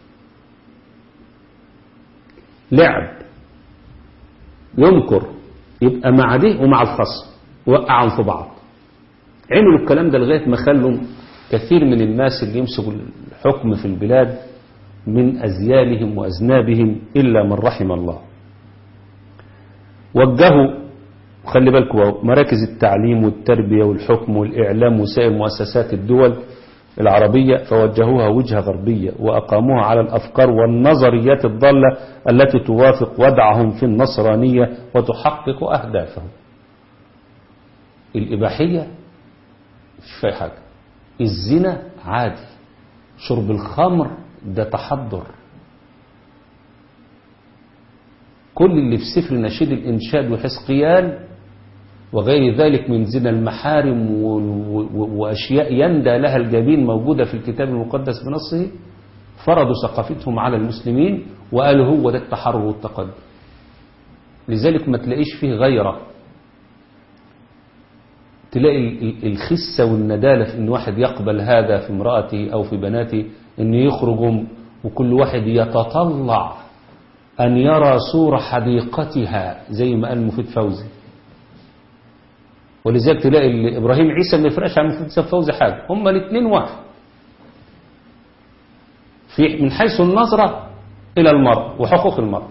لعب ينكر يبقى مع ده ومع الخصم وقعهم في بعض عملوا الكلام ده لغاية ما خلوا كثير من الناس اللي يمسكوا الحكم في البلاد من أزيالهم وأذنابهم إلا من رحم الله وجهوا خلي بالكم مراكز التعليم والتربية والحكم والإعلام وسائر مؤسسات الدول العربية فوجهوها وجهة غربية وأقاموها على الأفكار والنظريات الضالة التي توافق وضعهم في النصرانية وتحقق أهدافهم الإباحية مش فيها حاجة الزنا عادي شرب الخمر ده تحضر كل اللي في سفر نشيد الإنشاد وحسقيال وغير ذلك من زنا المحارم و- و- وأشياء يندى لها الجبين موجودة في الكتاب المقدس بنصه فرضوا ثقافتهم على المسلمين وقالوا هو ده التحرر والتقدم لذلك ما تلاقيش فيه غيره تلاقي ال- ال- الخسة والندالة في ان واحد يقبل هذا في امرأته او في بناته ان يخرجوا وكل واحد يتطلع ان يرى صورة حديقتها زي ما قال مفيد فوزي ولذلك تلاقي ال- ابراهيم عيسى ما يفرقش عن مفيد فوزي حاجة هما الاثنين واحد في من حيث النظرة الى المرء وحقوق المرء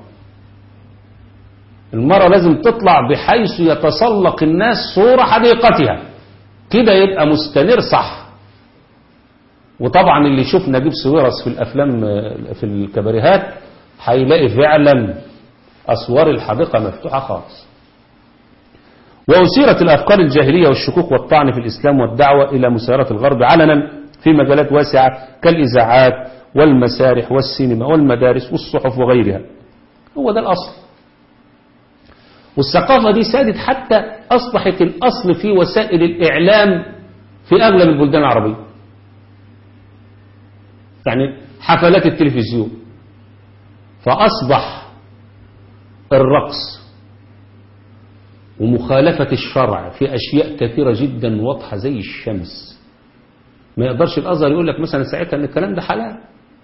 المرأة لازم تطلع بحيث يتسلق الناس صورة حديقتها كده يبقى مستنير صح وطبعا اللي يشوف نجيب سويرس في الأفلام آه، في الكباريهات هيلاقي فعلا أسوار الحديقة مفتوحة خالص وأثيرت الأفكار الجاهلية والشكوك والطعن في الإسلام والدعوة إلى مسيرة الغرب علنا في مجالات واسعة كالإذاعات والمسارح والسينما والمدارس والصحف وغيرها هو ده الأصل والثقافة دي سادت حتى أصبحت الأصل في وسائل الإعلام في أغلب البلدان العربية يعني حفلات التلفزيون فأصبح الرقص ومخالفة الشرع في أشياء كثيرة جدا واضحة زي الشمس ما يقدرش الأزهر يقول لك مثلا ساعتها أن الكلام ده حلال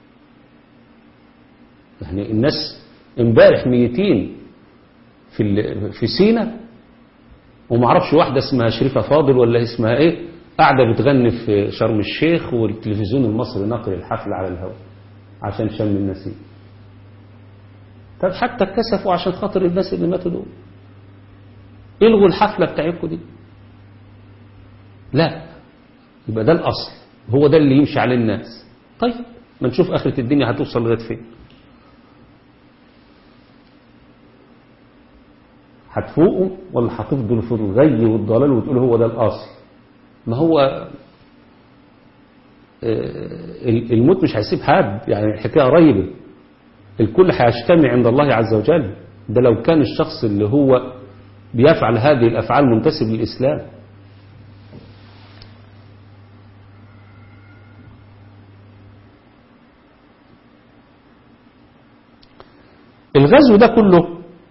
يعني الناس امبارح ميتين في ال- في سينا وما اعرفش واحده اسمها شريفه فاضل ولا اسمها ايه قاعده بتغني في شرم الشيخ والتلفزيون المصري نقل الحفل على الهواء عشان شم النسيم طب حتى اتكسفوا عشان خاطر الناس اللي ماتوا دول الغوا الحفله بتاعتكم دي لا يبقى ده الاصل هو ده اللي يمشي عليه الناس طيب ما نشوف اخره الدنيا هتوصل لغايه فين هتفوقوا ولا هتفضلوا في الغي والضلال وتقولوا هو ده الأصل ما هو آه، الموت مش هيسيب حد يعني الحكاية قريبة الكل هيجتمع عند الله عز وجل ده لو كان الشخص اللي هو بيفعل هذه الأفعال منتسب للإسلام الغزو ده كله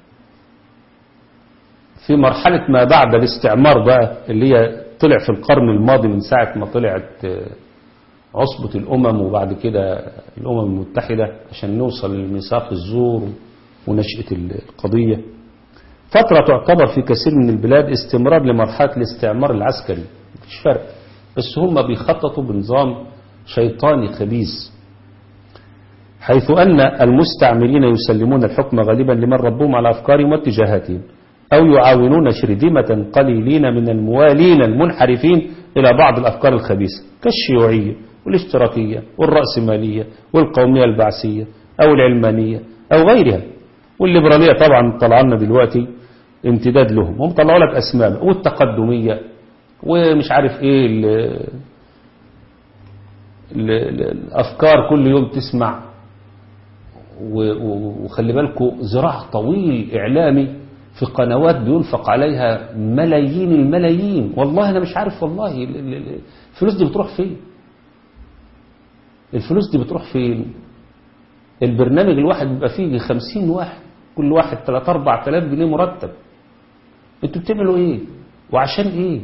في مرحلة ما بعد الاستعمار بقى اللي هي طلع في القرن الماضي من ساعة ما طلعت آه، عصبة الأمم وبعد كده الأمم المتحدة عشان نوصل لميثاق الزور ونشأة القضية فترة تعتبر في كثير من البلاد استمرار لمرحلة الاستعمار العسكري مفيش فرق بس هم بيخططوا بنظام شيطاني خبيث حيث أن المستعمرين يسلمون الحكم غالبا لمن ربهم على أفكارهم واتجاهاتهم أو يعاونون شرذمة قليلين من الموالين المنحرفين إلى بعض الأفكار الخبيثة كالشيوعية والاشتراكية والرأسمالية والقومية البعثية أو العلمانية أو غيرها والليبرالية طبعا طلع لنا دلوقتي امتداد لهم هم طلعوا لك أسماء والتقدمية ومش عارف ايه ال ال ال الأفكار كل يوم تسمع و- و- وخلي بالكم ذراع طويل إعلامي في قنوات بينفق عليها ملايين الملايين والله أنا مش عارف والله ال- ال- ال- الفلوس دي بتروح فين الفلوس دي بتروح فين البرنامج الواحد بيبقى فيه خمسين واحد كل واحد تلات أربع تلاف جنيه مرتب انتوا بتعملوا ايه وعشان ايه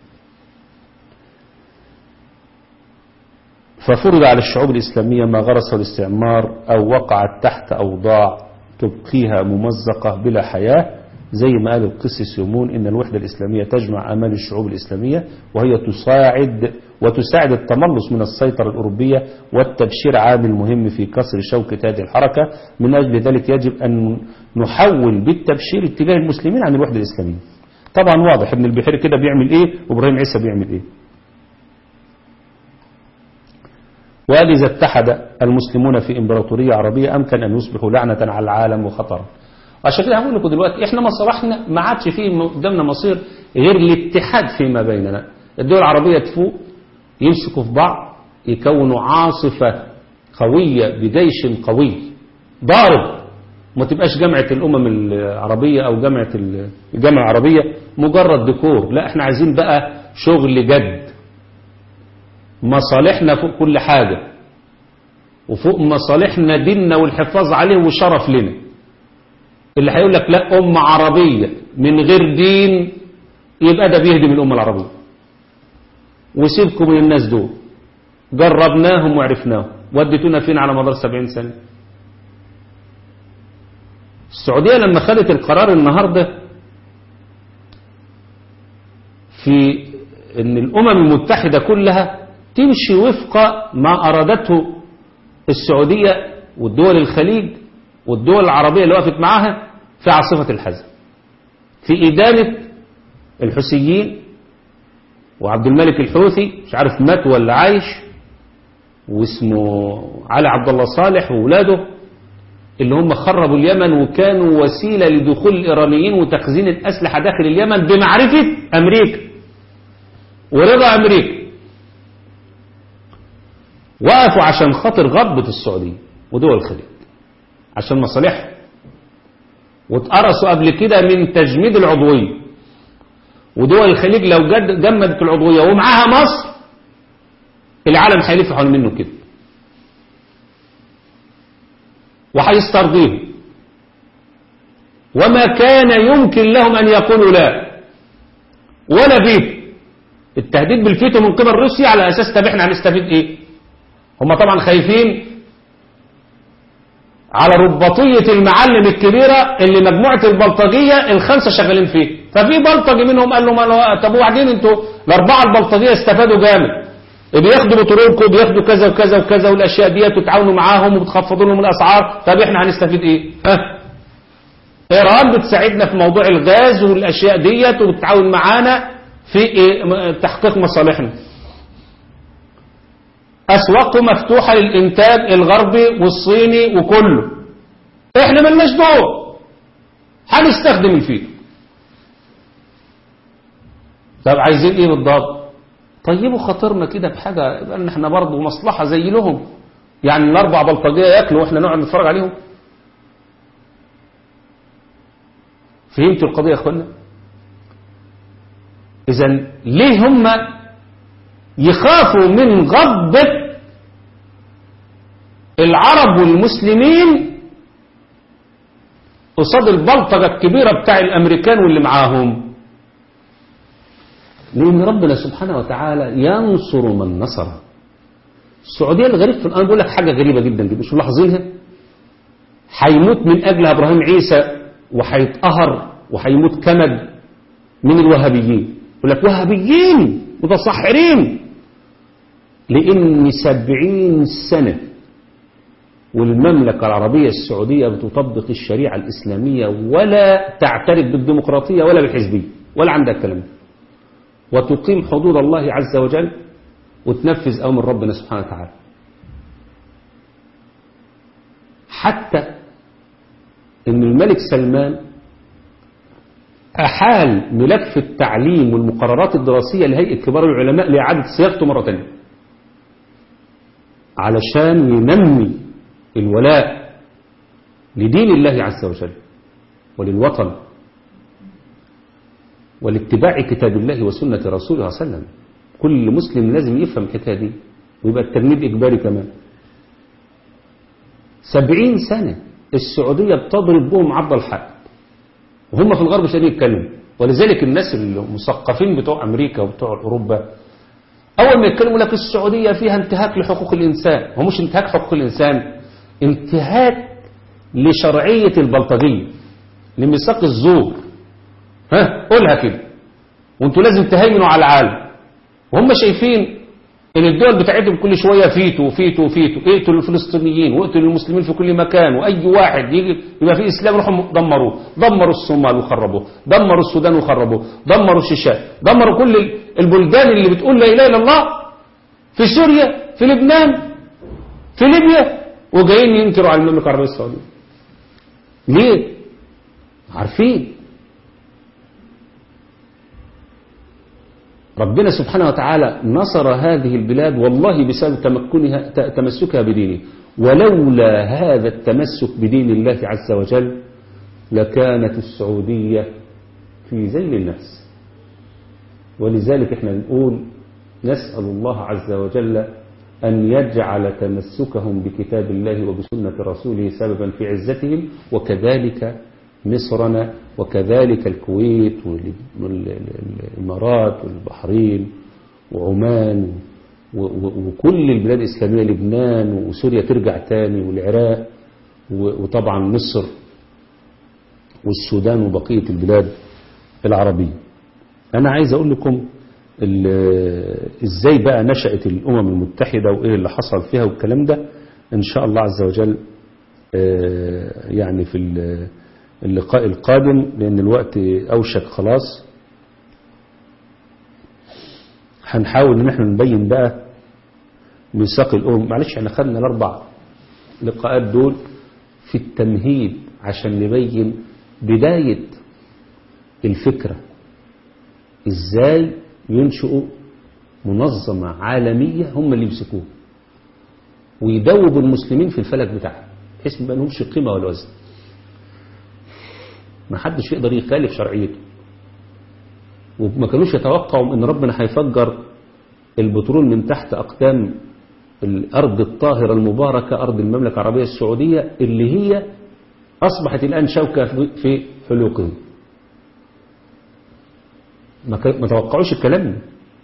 ففرض على الشعوب الإسلامية ما غرسه الاستعمار أو وقعت تحت أوضاع تبقيها ممزقة بلا حياة زي ما قال القسيس يومون إن الوحدة الإسلامية تجمع أمال الشعوب الإسلامية وهي تساعد وتساعد التملص من السيطرة الأوروبية والتبشير عامل مهم في كسر شوكة هذه الحركة من أجل ذلك يجب أن نحول بالتبشير اتجاه المسلمين عن الوحدة الإسلامية طبعا واضح ابن البحيري كده بيعمل ايه وابراهيم عيسى بيعمل ايه وقال إذا اتحد المسلمون في إمبراطورية عربية أمكن أن يصبحوا لعنة على العالم وخطرا عشان كده هقول لكم دلوقتي احنا مصالحنا ما عادش فيه قدامنا مصير غير الاتحاد فيما بيننا الدول العربية تفوق يمسكوا في بعض يكونوا عاصفة قوية بجيش قوي ضارب ما تبقاش جامعة الأمم العربية أو جامعة الجامعة العربية مجرد ديكور لا احنا عايزين بقى شغل جد مصالحنا فوق كل حاجة وفوق مصالحنا ديننا والحفاظ عليه وشرف لنا اللي هيقول لك لا أمة عربية من غير دين يبقى ده بيهدم الأمة العربية وسيبكم من الناس دول جربناهم وعرفناهم وديتونا فين على مدار سبعين سنة السعودية لما خدت القرار النهاردة في ان الامم المتحدة كلها تمشي وفق ما ارادته السعودية والدول الخليج والدول العربية اللي وقفت معاها في عاصفة الحزم في إدانة الحوثيين وعبد الملك الحوثي مش عارف مات ولا عايش واسمه علي عبد الله صالح وولاده اللي هم خربوا اليمن وكانوا وسيلة لدخول الإيرانيين وتخزين الأسلحة داخل اليمن بمعرفة أمريكا ورضا أمريكا وقفوا عشان خاطر غضبة السعودية ودول الخليج عشان مصالحها واتقرصوا قبل كده من تجميد العضوية ودول الخليج لو جد جمدت العضوية ومعاها مصر العالم هيلف حول منه كده وهيسترضيهم وما كان يمكن لهم أن يقولوا لا ولا فيتو التهديد بالفيتو من قبل روسيا على أساس طب احنا هنستفيد ايه هم طبعا خايفين على رباطية المعلم الكبيرة اللي مجموعة البلطجية الخمسة شغالين فيه ففي بلطجي منهم قال لهم طب وبعدين انتوا الأربعة البلطجية استفادوا جامد بياخدوا بترولكم بياخدوا كذا وكذا وكذا والاشياء ديت وتعاونوا معاهم وبتخفضوا لهم الاسعار طب احنا هنستفيد ايه ها ايران بتساعدنا في موضوع الغاز والاشياء ديت وبتعاون معانا في إيه تحقيق مصالحنا اسواقه مفتوحه للانتاج الغربي والصيني وكله احنا ملناش دور هنستخدم الفيتو طب عايزين ايه بالضبط طيبوا خاطرنا كده بحاجة يبقى ان احنا برضه مصلحة زي لهم يعني الاربع بلطجية ياكلوا واحنا نقعد نتفرج عليهم فهمتوا القضية يا اخوانا اذا ليه هم يخافوا من غضبة العرب والمسلمين قصاد البلطجة الكبيرة بتاع الامريكان واللي معاهم لأن ربنا سبحانه وتعالى ينصر من نصره السعودية الغريب في الآن بيقول لك حاجة غريبة جدا جدا مش ملاحظينها هيموت من أجلها إبراهيم عيسى وهيتقهر وهيموت كمد من الوهابيين يقول لك وهابيين متصحرين لأن سبعين سنة والمملكة العربية السعودية بتطبق الشريعة الإسلامية ولا تعترف بالديمقراطية ولا بالحزبية ولا عندها الكلام ده وتقيم حدود الله عز وجل وتنفذ أمر ربنا سبحانه وتعالى حتى أن الملك سلمان أحال ملف التعليم والمقررات الدراسية لهيئة كبار العلماء لإعادة صياغته مرة ثانية علشان ينمي الولاء لدين الله عز وجل وللوطن والاتباع كتاب الله وسنة رسوله صلى الله عليه وسلم كل مسلم لازم يفهم الحكاية دي ويبقى التجنيد إجباري كمان سبعين سنة السعودية بتضرب بهم عرض الحق وهم في الغرب مش قادرين يتكلموا ولذلك الناس المثقفين بتوع أمريكا وبتوع أوروبا أول ما يتكلموا لك السعودية فيها انتهاك لحقوق الإنسان هو مش انتهاك حقوق الإنسان انتهاك لشرعية البلطجية لميثاق الزور ها قولها كده وانتوا لازم تهيمنوا على العالم وهم شايفين ان الدول بتاعتهم كل شوية فيتوا فيتوا فيتوا اقتلوا الفلسطينيين واقتلوا المسلمين في كل مكان واي واحد يجي يبقى في اسلام يروحوا دمروه دمروا الصومال وخربوه دمروا السودان وخربوه دمروا الشيشان دمروا كل البلدان اللي بتقول لا اله الا الله في سوريا في لبنان في ليبيا وجايين ينكروا على المملكه العربيه السعوديه ليه عارفين ربنا سبحانه وتعالى نصر هذه البلاد والله بسبب تمكنها تمسكها بدينه ولولا هذا التمسك بدين الله عز وجل لكانت السعودية في ذيل الناس ولذلك احنا نقول نسأل الله عز وجل أن يجعل تمسكهم بكتاب الله وبسنة رسوله سببا في عزتهم وكذلك مصرنا وكذلك الكويت والإمارات والبحرين وعمان وكل البلاد الإسلامية لبنان وسوريا ترجع تاني والعراق وطبعا مصر والسودان وبقية البلاد العربية أنا عايز أقول لكم إزاي بقى نشأت الأمم المتحدة وإيه اللي حصل فيها والكلام ده إن شاء الله عز وجل يعني في اللقاء القادم لأن الوقت أوشك خلاص هنحاول ان احنا نبين بقى ميثاق الأمم معلش احنا خدنا الأربع لقاءات دول في التمهيد عشان نبين بداية الفكرة ازاي ينشئوا منظمة عالمية هم اللي يمسكوها ويدوبوا المسلمين في الفلك بتاعها بحيث ما لهمش قيمة ولا وزن ما حدش يقدر يخالف شرعيته وما كانوش يتوقعوا ان ربنا هيفجر البترول من تحت اقدام الارض الطاهرة المباركة ارض المملكة العربية السعودية اللي هي اصبحت الان شوكة في حلوقهم ما توقعوش الكلام ده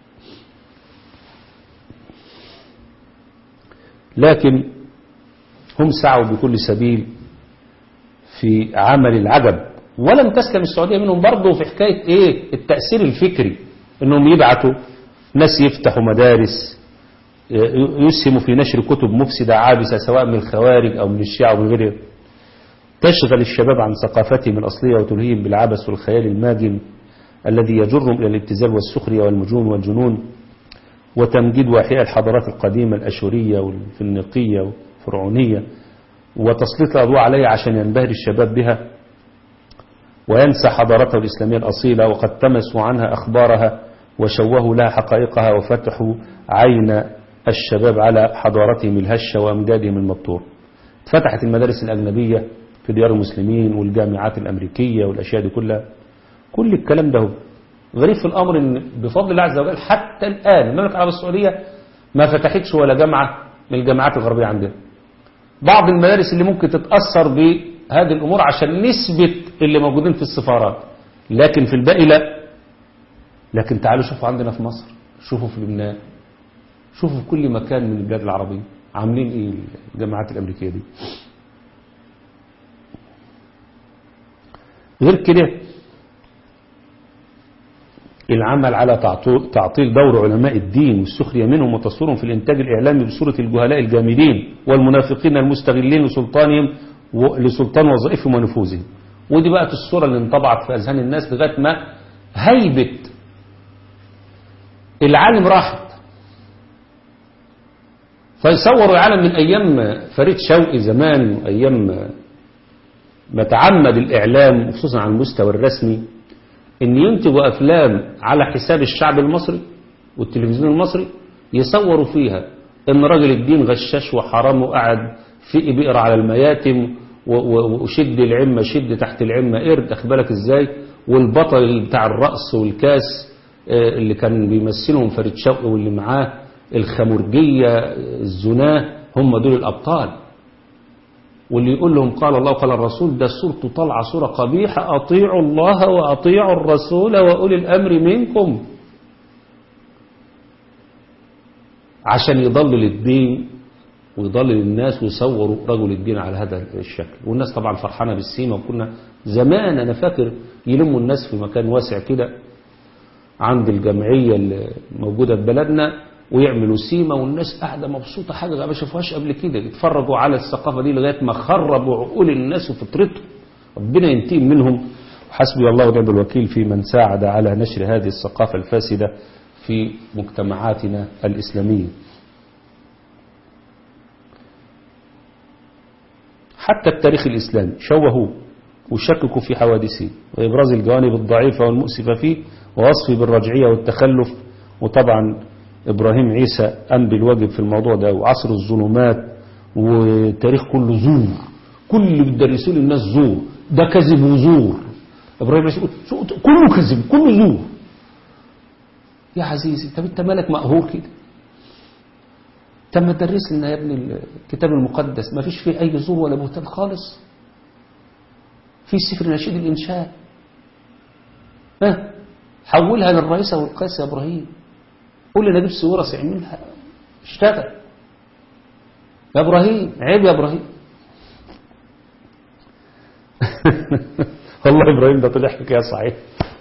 لكن هم سعوا بكل سبيل في عمل العجب ولم تسلم السعودية منهم برضه في حكاية ايه التأثير الفكري انهم يبعتوا ناس يفتحوا مدارس يسهموا في نشر كتب مفسدة عابسة سواء من الخوارج او من الشيعة او من غيرهم تشغل الشباب عن ثقافتهم الأصلية وتلهيهم بالعبث والخيال الماجن الذي يجرهم إلى الابتذال والسخرية والمجون والجنون وتمجيد واحياء الحضارات القديمة الأشورية والفنيقية والفرعونية وتسليط الأضواء عليها عشان ينبهر الشباب بها وينسى حضارته الإسلامية الأصيلة وقد تمسوا عنها أخبارها وشوهوا لها حقائقها وفتحوا عين الشباب على حضارتهم الهشة وأمجادهم المبتور فتحت المدارس الأجنبية في ديار المسلمين والجامعات الأمريكية والأشياء دي كلها كل الكلام ده غريب في الأمر أن بفضل الله عز وجل حتى الآن المملكة العربية السعودية ما فتحتش ولا جامعة من الجامعات الغربية عندنا بعض المدارس اللي ممكن تتأثر بهذه الأمور عشان نثبت اللي موجودين في السفارات لكن في الباقي لا لكن تعالوا شوفوا عندنا في مصر شوفوا في لبنان شوفوا في كل مكان من البلاد العربية عاملين ايه الجامعات الأمريكية دي غير كده العمل على تعطيل دور علماء الدين والسخرية منهم وتصويرهم في الإنتاج الإعلامي بصورة الجهلاء الجامدين والمنافقين المستغلين لسلطانهم لسلطان وظائفهم ونفوذهم ودي بقت الصورة اللي انطبعت في أذهان الناس لغاية ما هيبة العالم راحت فيصوروا العالم من أيام فريد شوقي زمان وأيام ما تعمد الإعلام خصوصا على المستوى الرسمي ان ينتجوا افلام على حساب الشعب المصري والتلفزيون المصري يصوروا فيها ان راجل الدين غشاش وحرام وقعد في بئر على المياتم وشد العمة شد تحت العمة قرد اخبالك ازاي والبطل بتاع الرأس والكاس آه، اللي كان بيمثلهم فريد شوقي واللي معاه الخمرجية آه، الزناه هم دول الأبطال واللي يقول لهم قال الله وقال الرسول ده صورته طالعة صورة قبيحة أطيعوا الله وأطيعوا الرسول وأولي الأمر منكم عشان يضلل الدين ويضلل الناس ويصوروا رجل الدين على هذا الشكل والناس طبعا فرحانة بالسيمة وكنا زمان أنا فاكر يلموا الناس في مكان واسع كده عند الجمعية اللي موجودة في بلدنا ويعملوا سيمة والناس قاعدة مبسوطة حاجة ما شافوهاش قبل كده يتفرجوا على الثقافة دي لغاية ما خربوا عقول الناس وفطرتهم ربنا ينتقم منهم حسبي الله ونعم الوكيل في من ساعد على نشر هذه الثقافة الفاسدة في مجتمعاتنا الإسلامية حتى التاريخ الإسلامي شوهوه وشككوا في حوادثه وإبراز الجوانب الضعيفة والمؤسفة فيه ووصفه بالرجعية والتخلف وطبعا إبراهيم عيسى قام بالواجب في الموضوع ده وعصر الظلمات وتاريخ كله زور كل اللي بيدرسوه للناس زور ده كذب وزور إبراهيم عيسى يقول كله كذب كله زور يا عزيزي طب انت مالك مقهور كده طب ما تدرس لنا يا ابني الكتاب المقدس ما فيش فيه أي زور ولا بهتان خالص في سفر نشيد الإنشاء ها حولها للرئيسة والقيس يا إبراهيم قول لنا جيب صورة اعملها اشتغل يا إبراهيم عيب يا إبراهيم والله إبراهيم ده طلع حكاية صحيح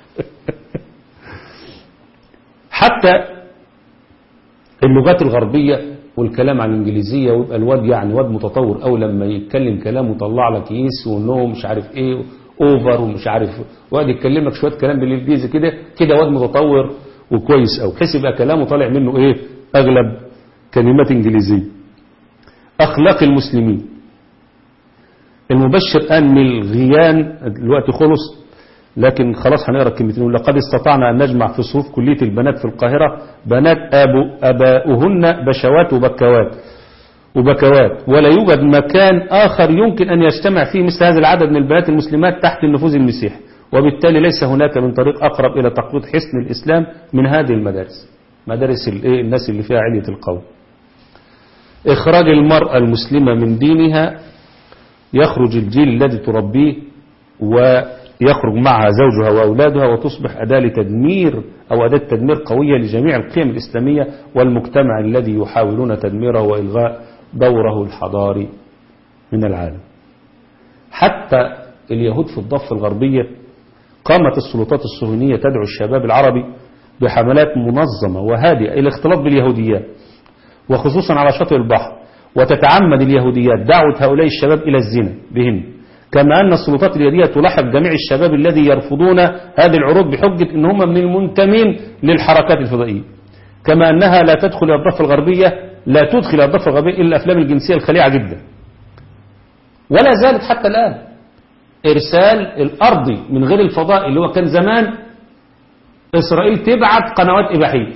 حتى اللغات الغربية والكلام عن الإنجليزية ويبقى الواد يعني واد متطور أو لما يتكلم كلام وطلع لك يس ونو مش عارف إيه أوفر ومش عارف وقعد يتكلم لك شوية كلام بالإنجليزي كده كده واد متطور وكويس أو بحيث يبقى كلامه طالع منه إيه أغلب كلمات إنجليزية أخلاق المسلمين المبشر قال من الغيان الوقت خلص لكن خلاص هنقرا الكلمتين لقد استطعنا أن نجمع في صفوف كلية البنات في القاهرة بنات أبو أباؤهن بشوات وبكوات وبكوات ولا يوجد مكان آخر يمكن أن يجتمع فيه مثل هذا العدد من البنات المسلمات تحت النفوذ المسيح وبالتالي ليس هناك من طريق أقرب إلى تقويض حسن الإسلام من هذه المدارس مدارس الناس اللي فيها علية القول إخراج المرأة المسلمة من دينها يخرج الجيل الذي تربيه ويخرج معها زوجها وأولادها وتصبح أداة لتدمير أو أداة تدمير قوية لجميع القيم الإسلامية والمجتمع الذي يحاولون تدميره وإلغاء دوره الحضاري من العالم حتى اليهود في الضفة الغربية قامت السلطات الصهيونية تدعو الشباب العربي بحملات منظمة وهادئة إلى الاختلاط باليهوديات وخصوصا على شاطئ البحر وتتعمد اليهوديات دعوة هؤلاء الشباب إلى الزنا بهن كما أن السلطات اليهودية تلاحق جميع الشباب الذي يرفضون هذه العروض بحجة أن هم من المنتمين للحركات الفضائية كما أنها لا تدخل إلى الضفة الغربية لا تدخل إلى الضفة الغربية إلا الأفلام الجنسية الخليعة جدا ولا زالت حتى الآن إرسال الأرضي من غير الفضاء اللي هو كان زمان إسرائيل تبعت قنوات إباحية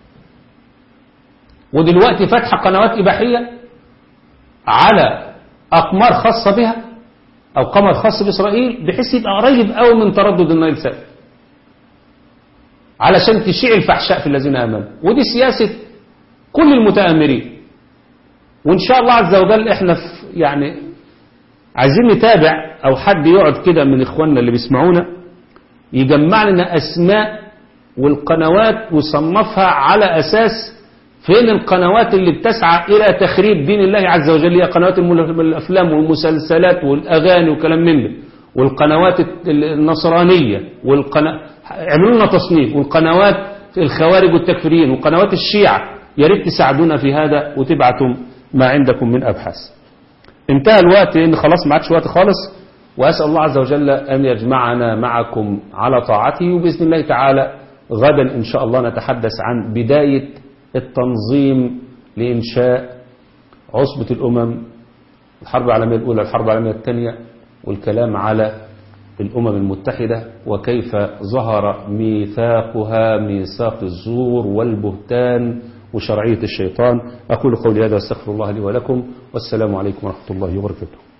ودلوقتي فتح قنوات إباحية على أقمار خاصة بها أو قمر خاص بإسرائيل بحيث يبقى قريب قوي من تردد النايل سات علشان تشيع الفحشاء في الذين آمنوا ودي سياسة كل المتآمرين وإن شاء الله عز وجل إحنا في يعني عايزين نتابع أو حد يقعد كده من إخواننا اللي بيسمعونا يجمع لنا أسماء والقنوات ويصنفها على أساس فين القنوات اللي بتسعى إلى تخريب دين الله عز وجل هي قنوات الأفلام والمسلسلات والأغاني وكلام من ده والقنوات النصرانية والقنا... عملوا لنا تصنيف والقنوات الخوارج والتكفيريين وقنوات الشيعة يا ريت تساعدونا في هذا وتبعتم ما عندكم من أبحاث انتهى الوقت لأن خلاص ما عادش وقت خالص وأسأل الله عز وجل أن يجمعنا معكم على طاعته وبإذن الله تعالى غدا إن شاء الله نتحدث عن بداية التنظيم لإنشاء عصبة الأمم الحرب العالمية الأولى الحرب العالمية الثانية والكلام على الأمم المتحدة وكيف ظهر ميثاقها ميثاق الزور والبهتان وشرعية الشيطان أقول قولي هذا واستغفر الله لي ولكم والسلام عليكم ورحمة الله وبركاته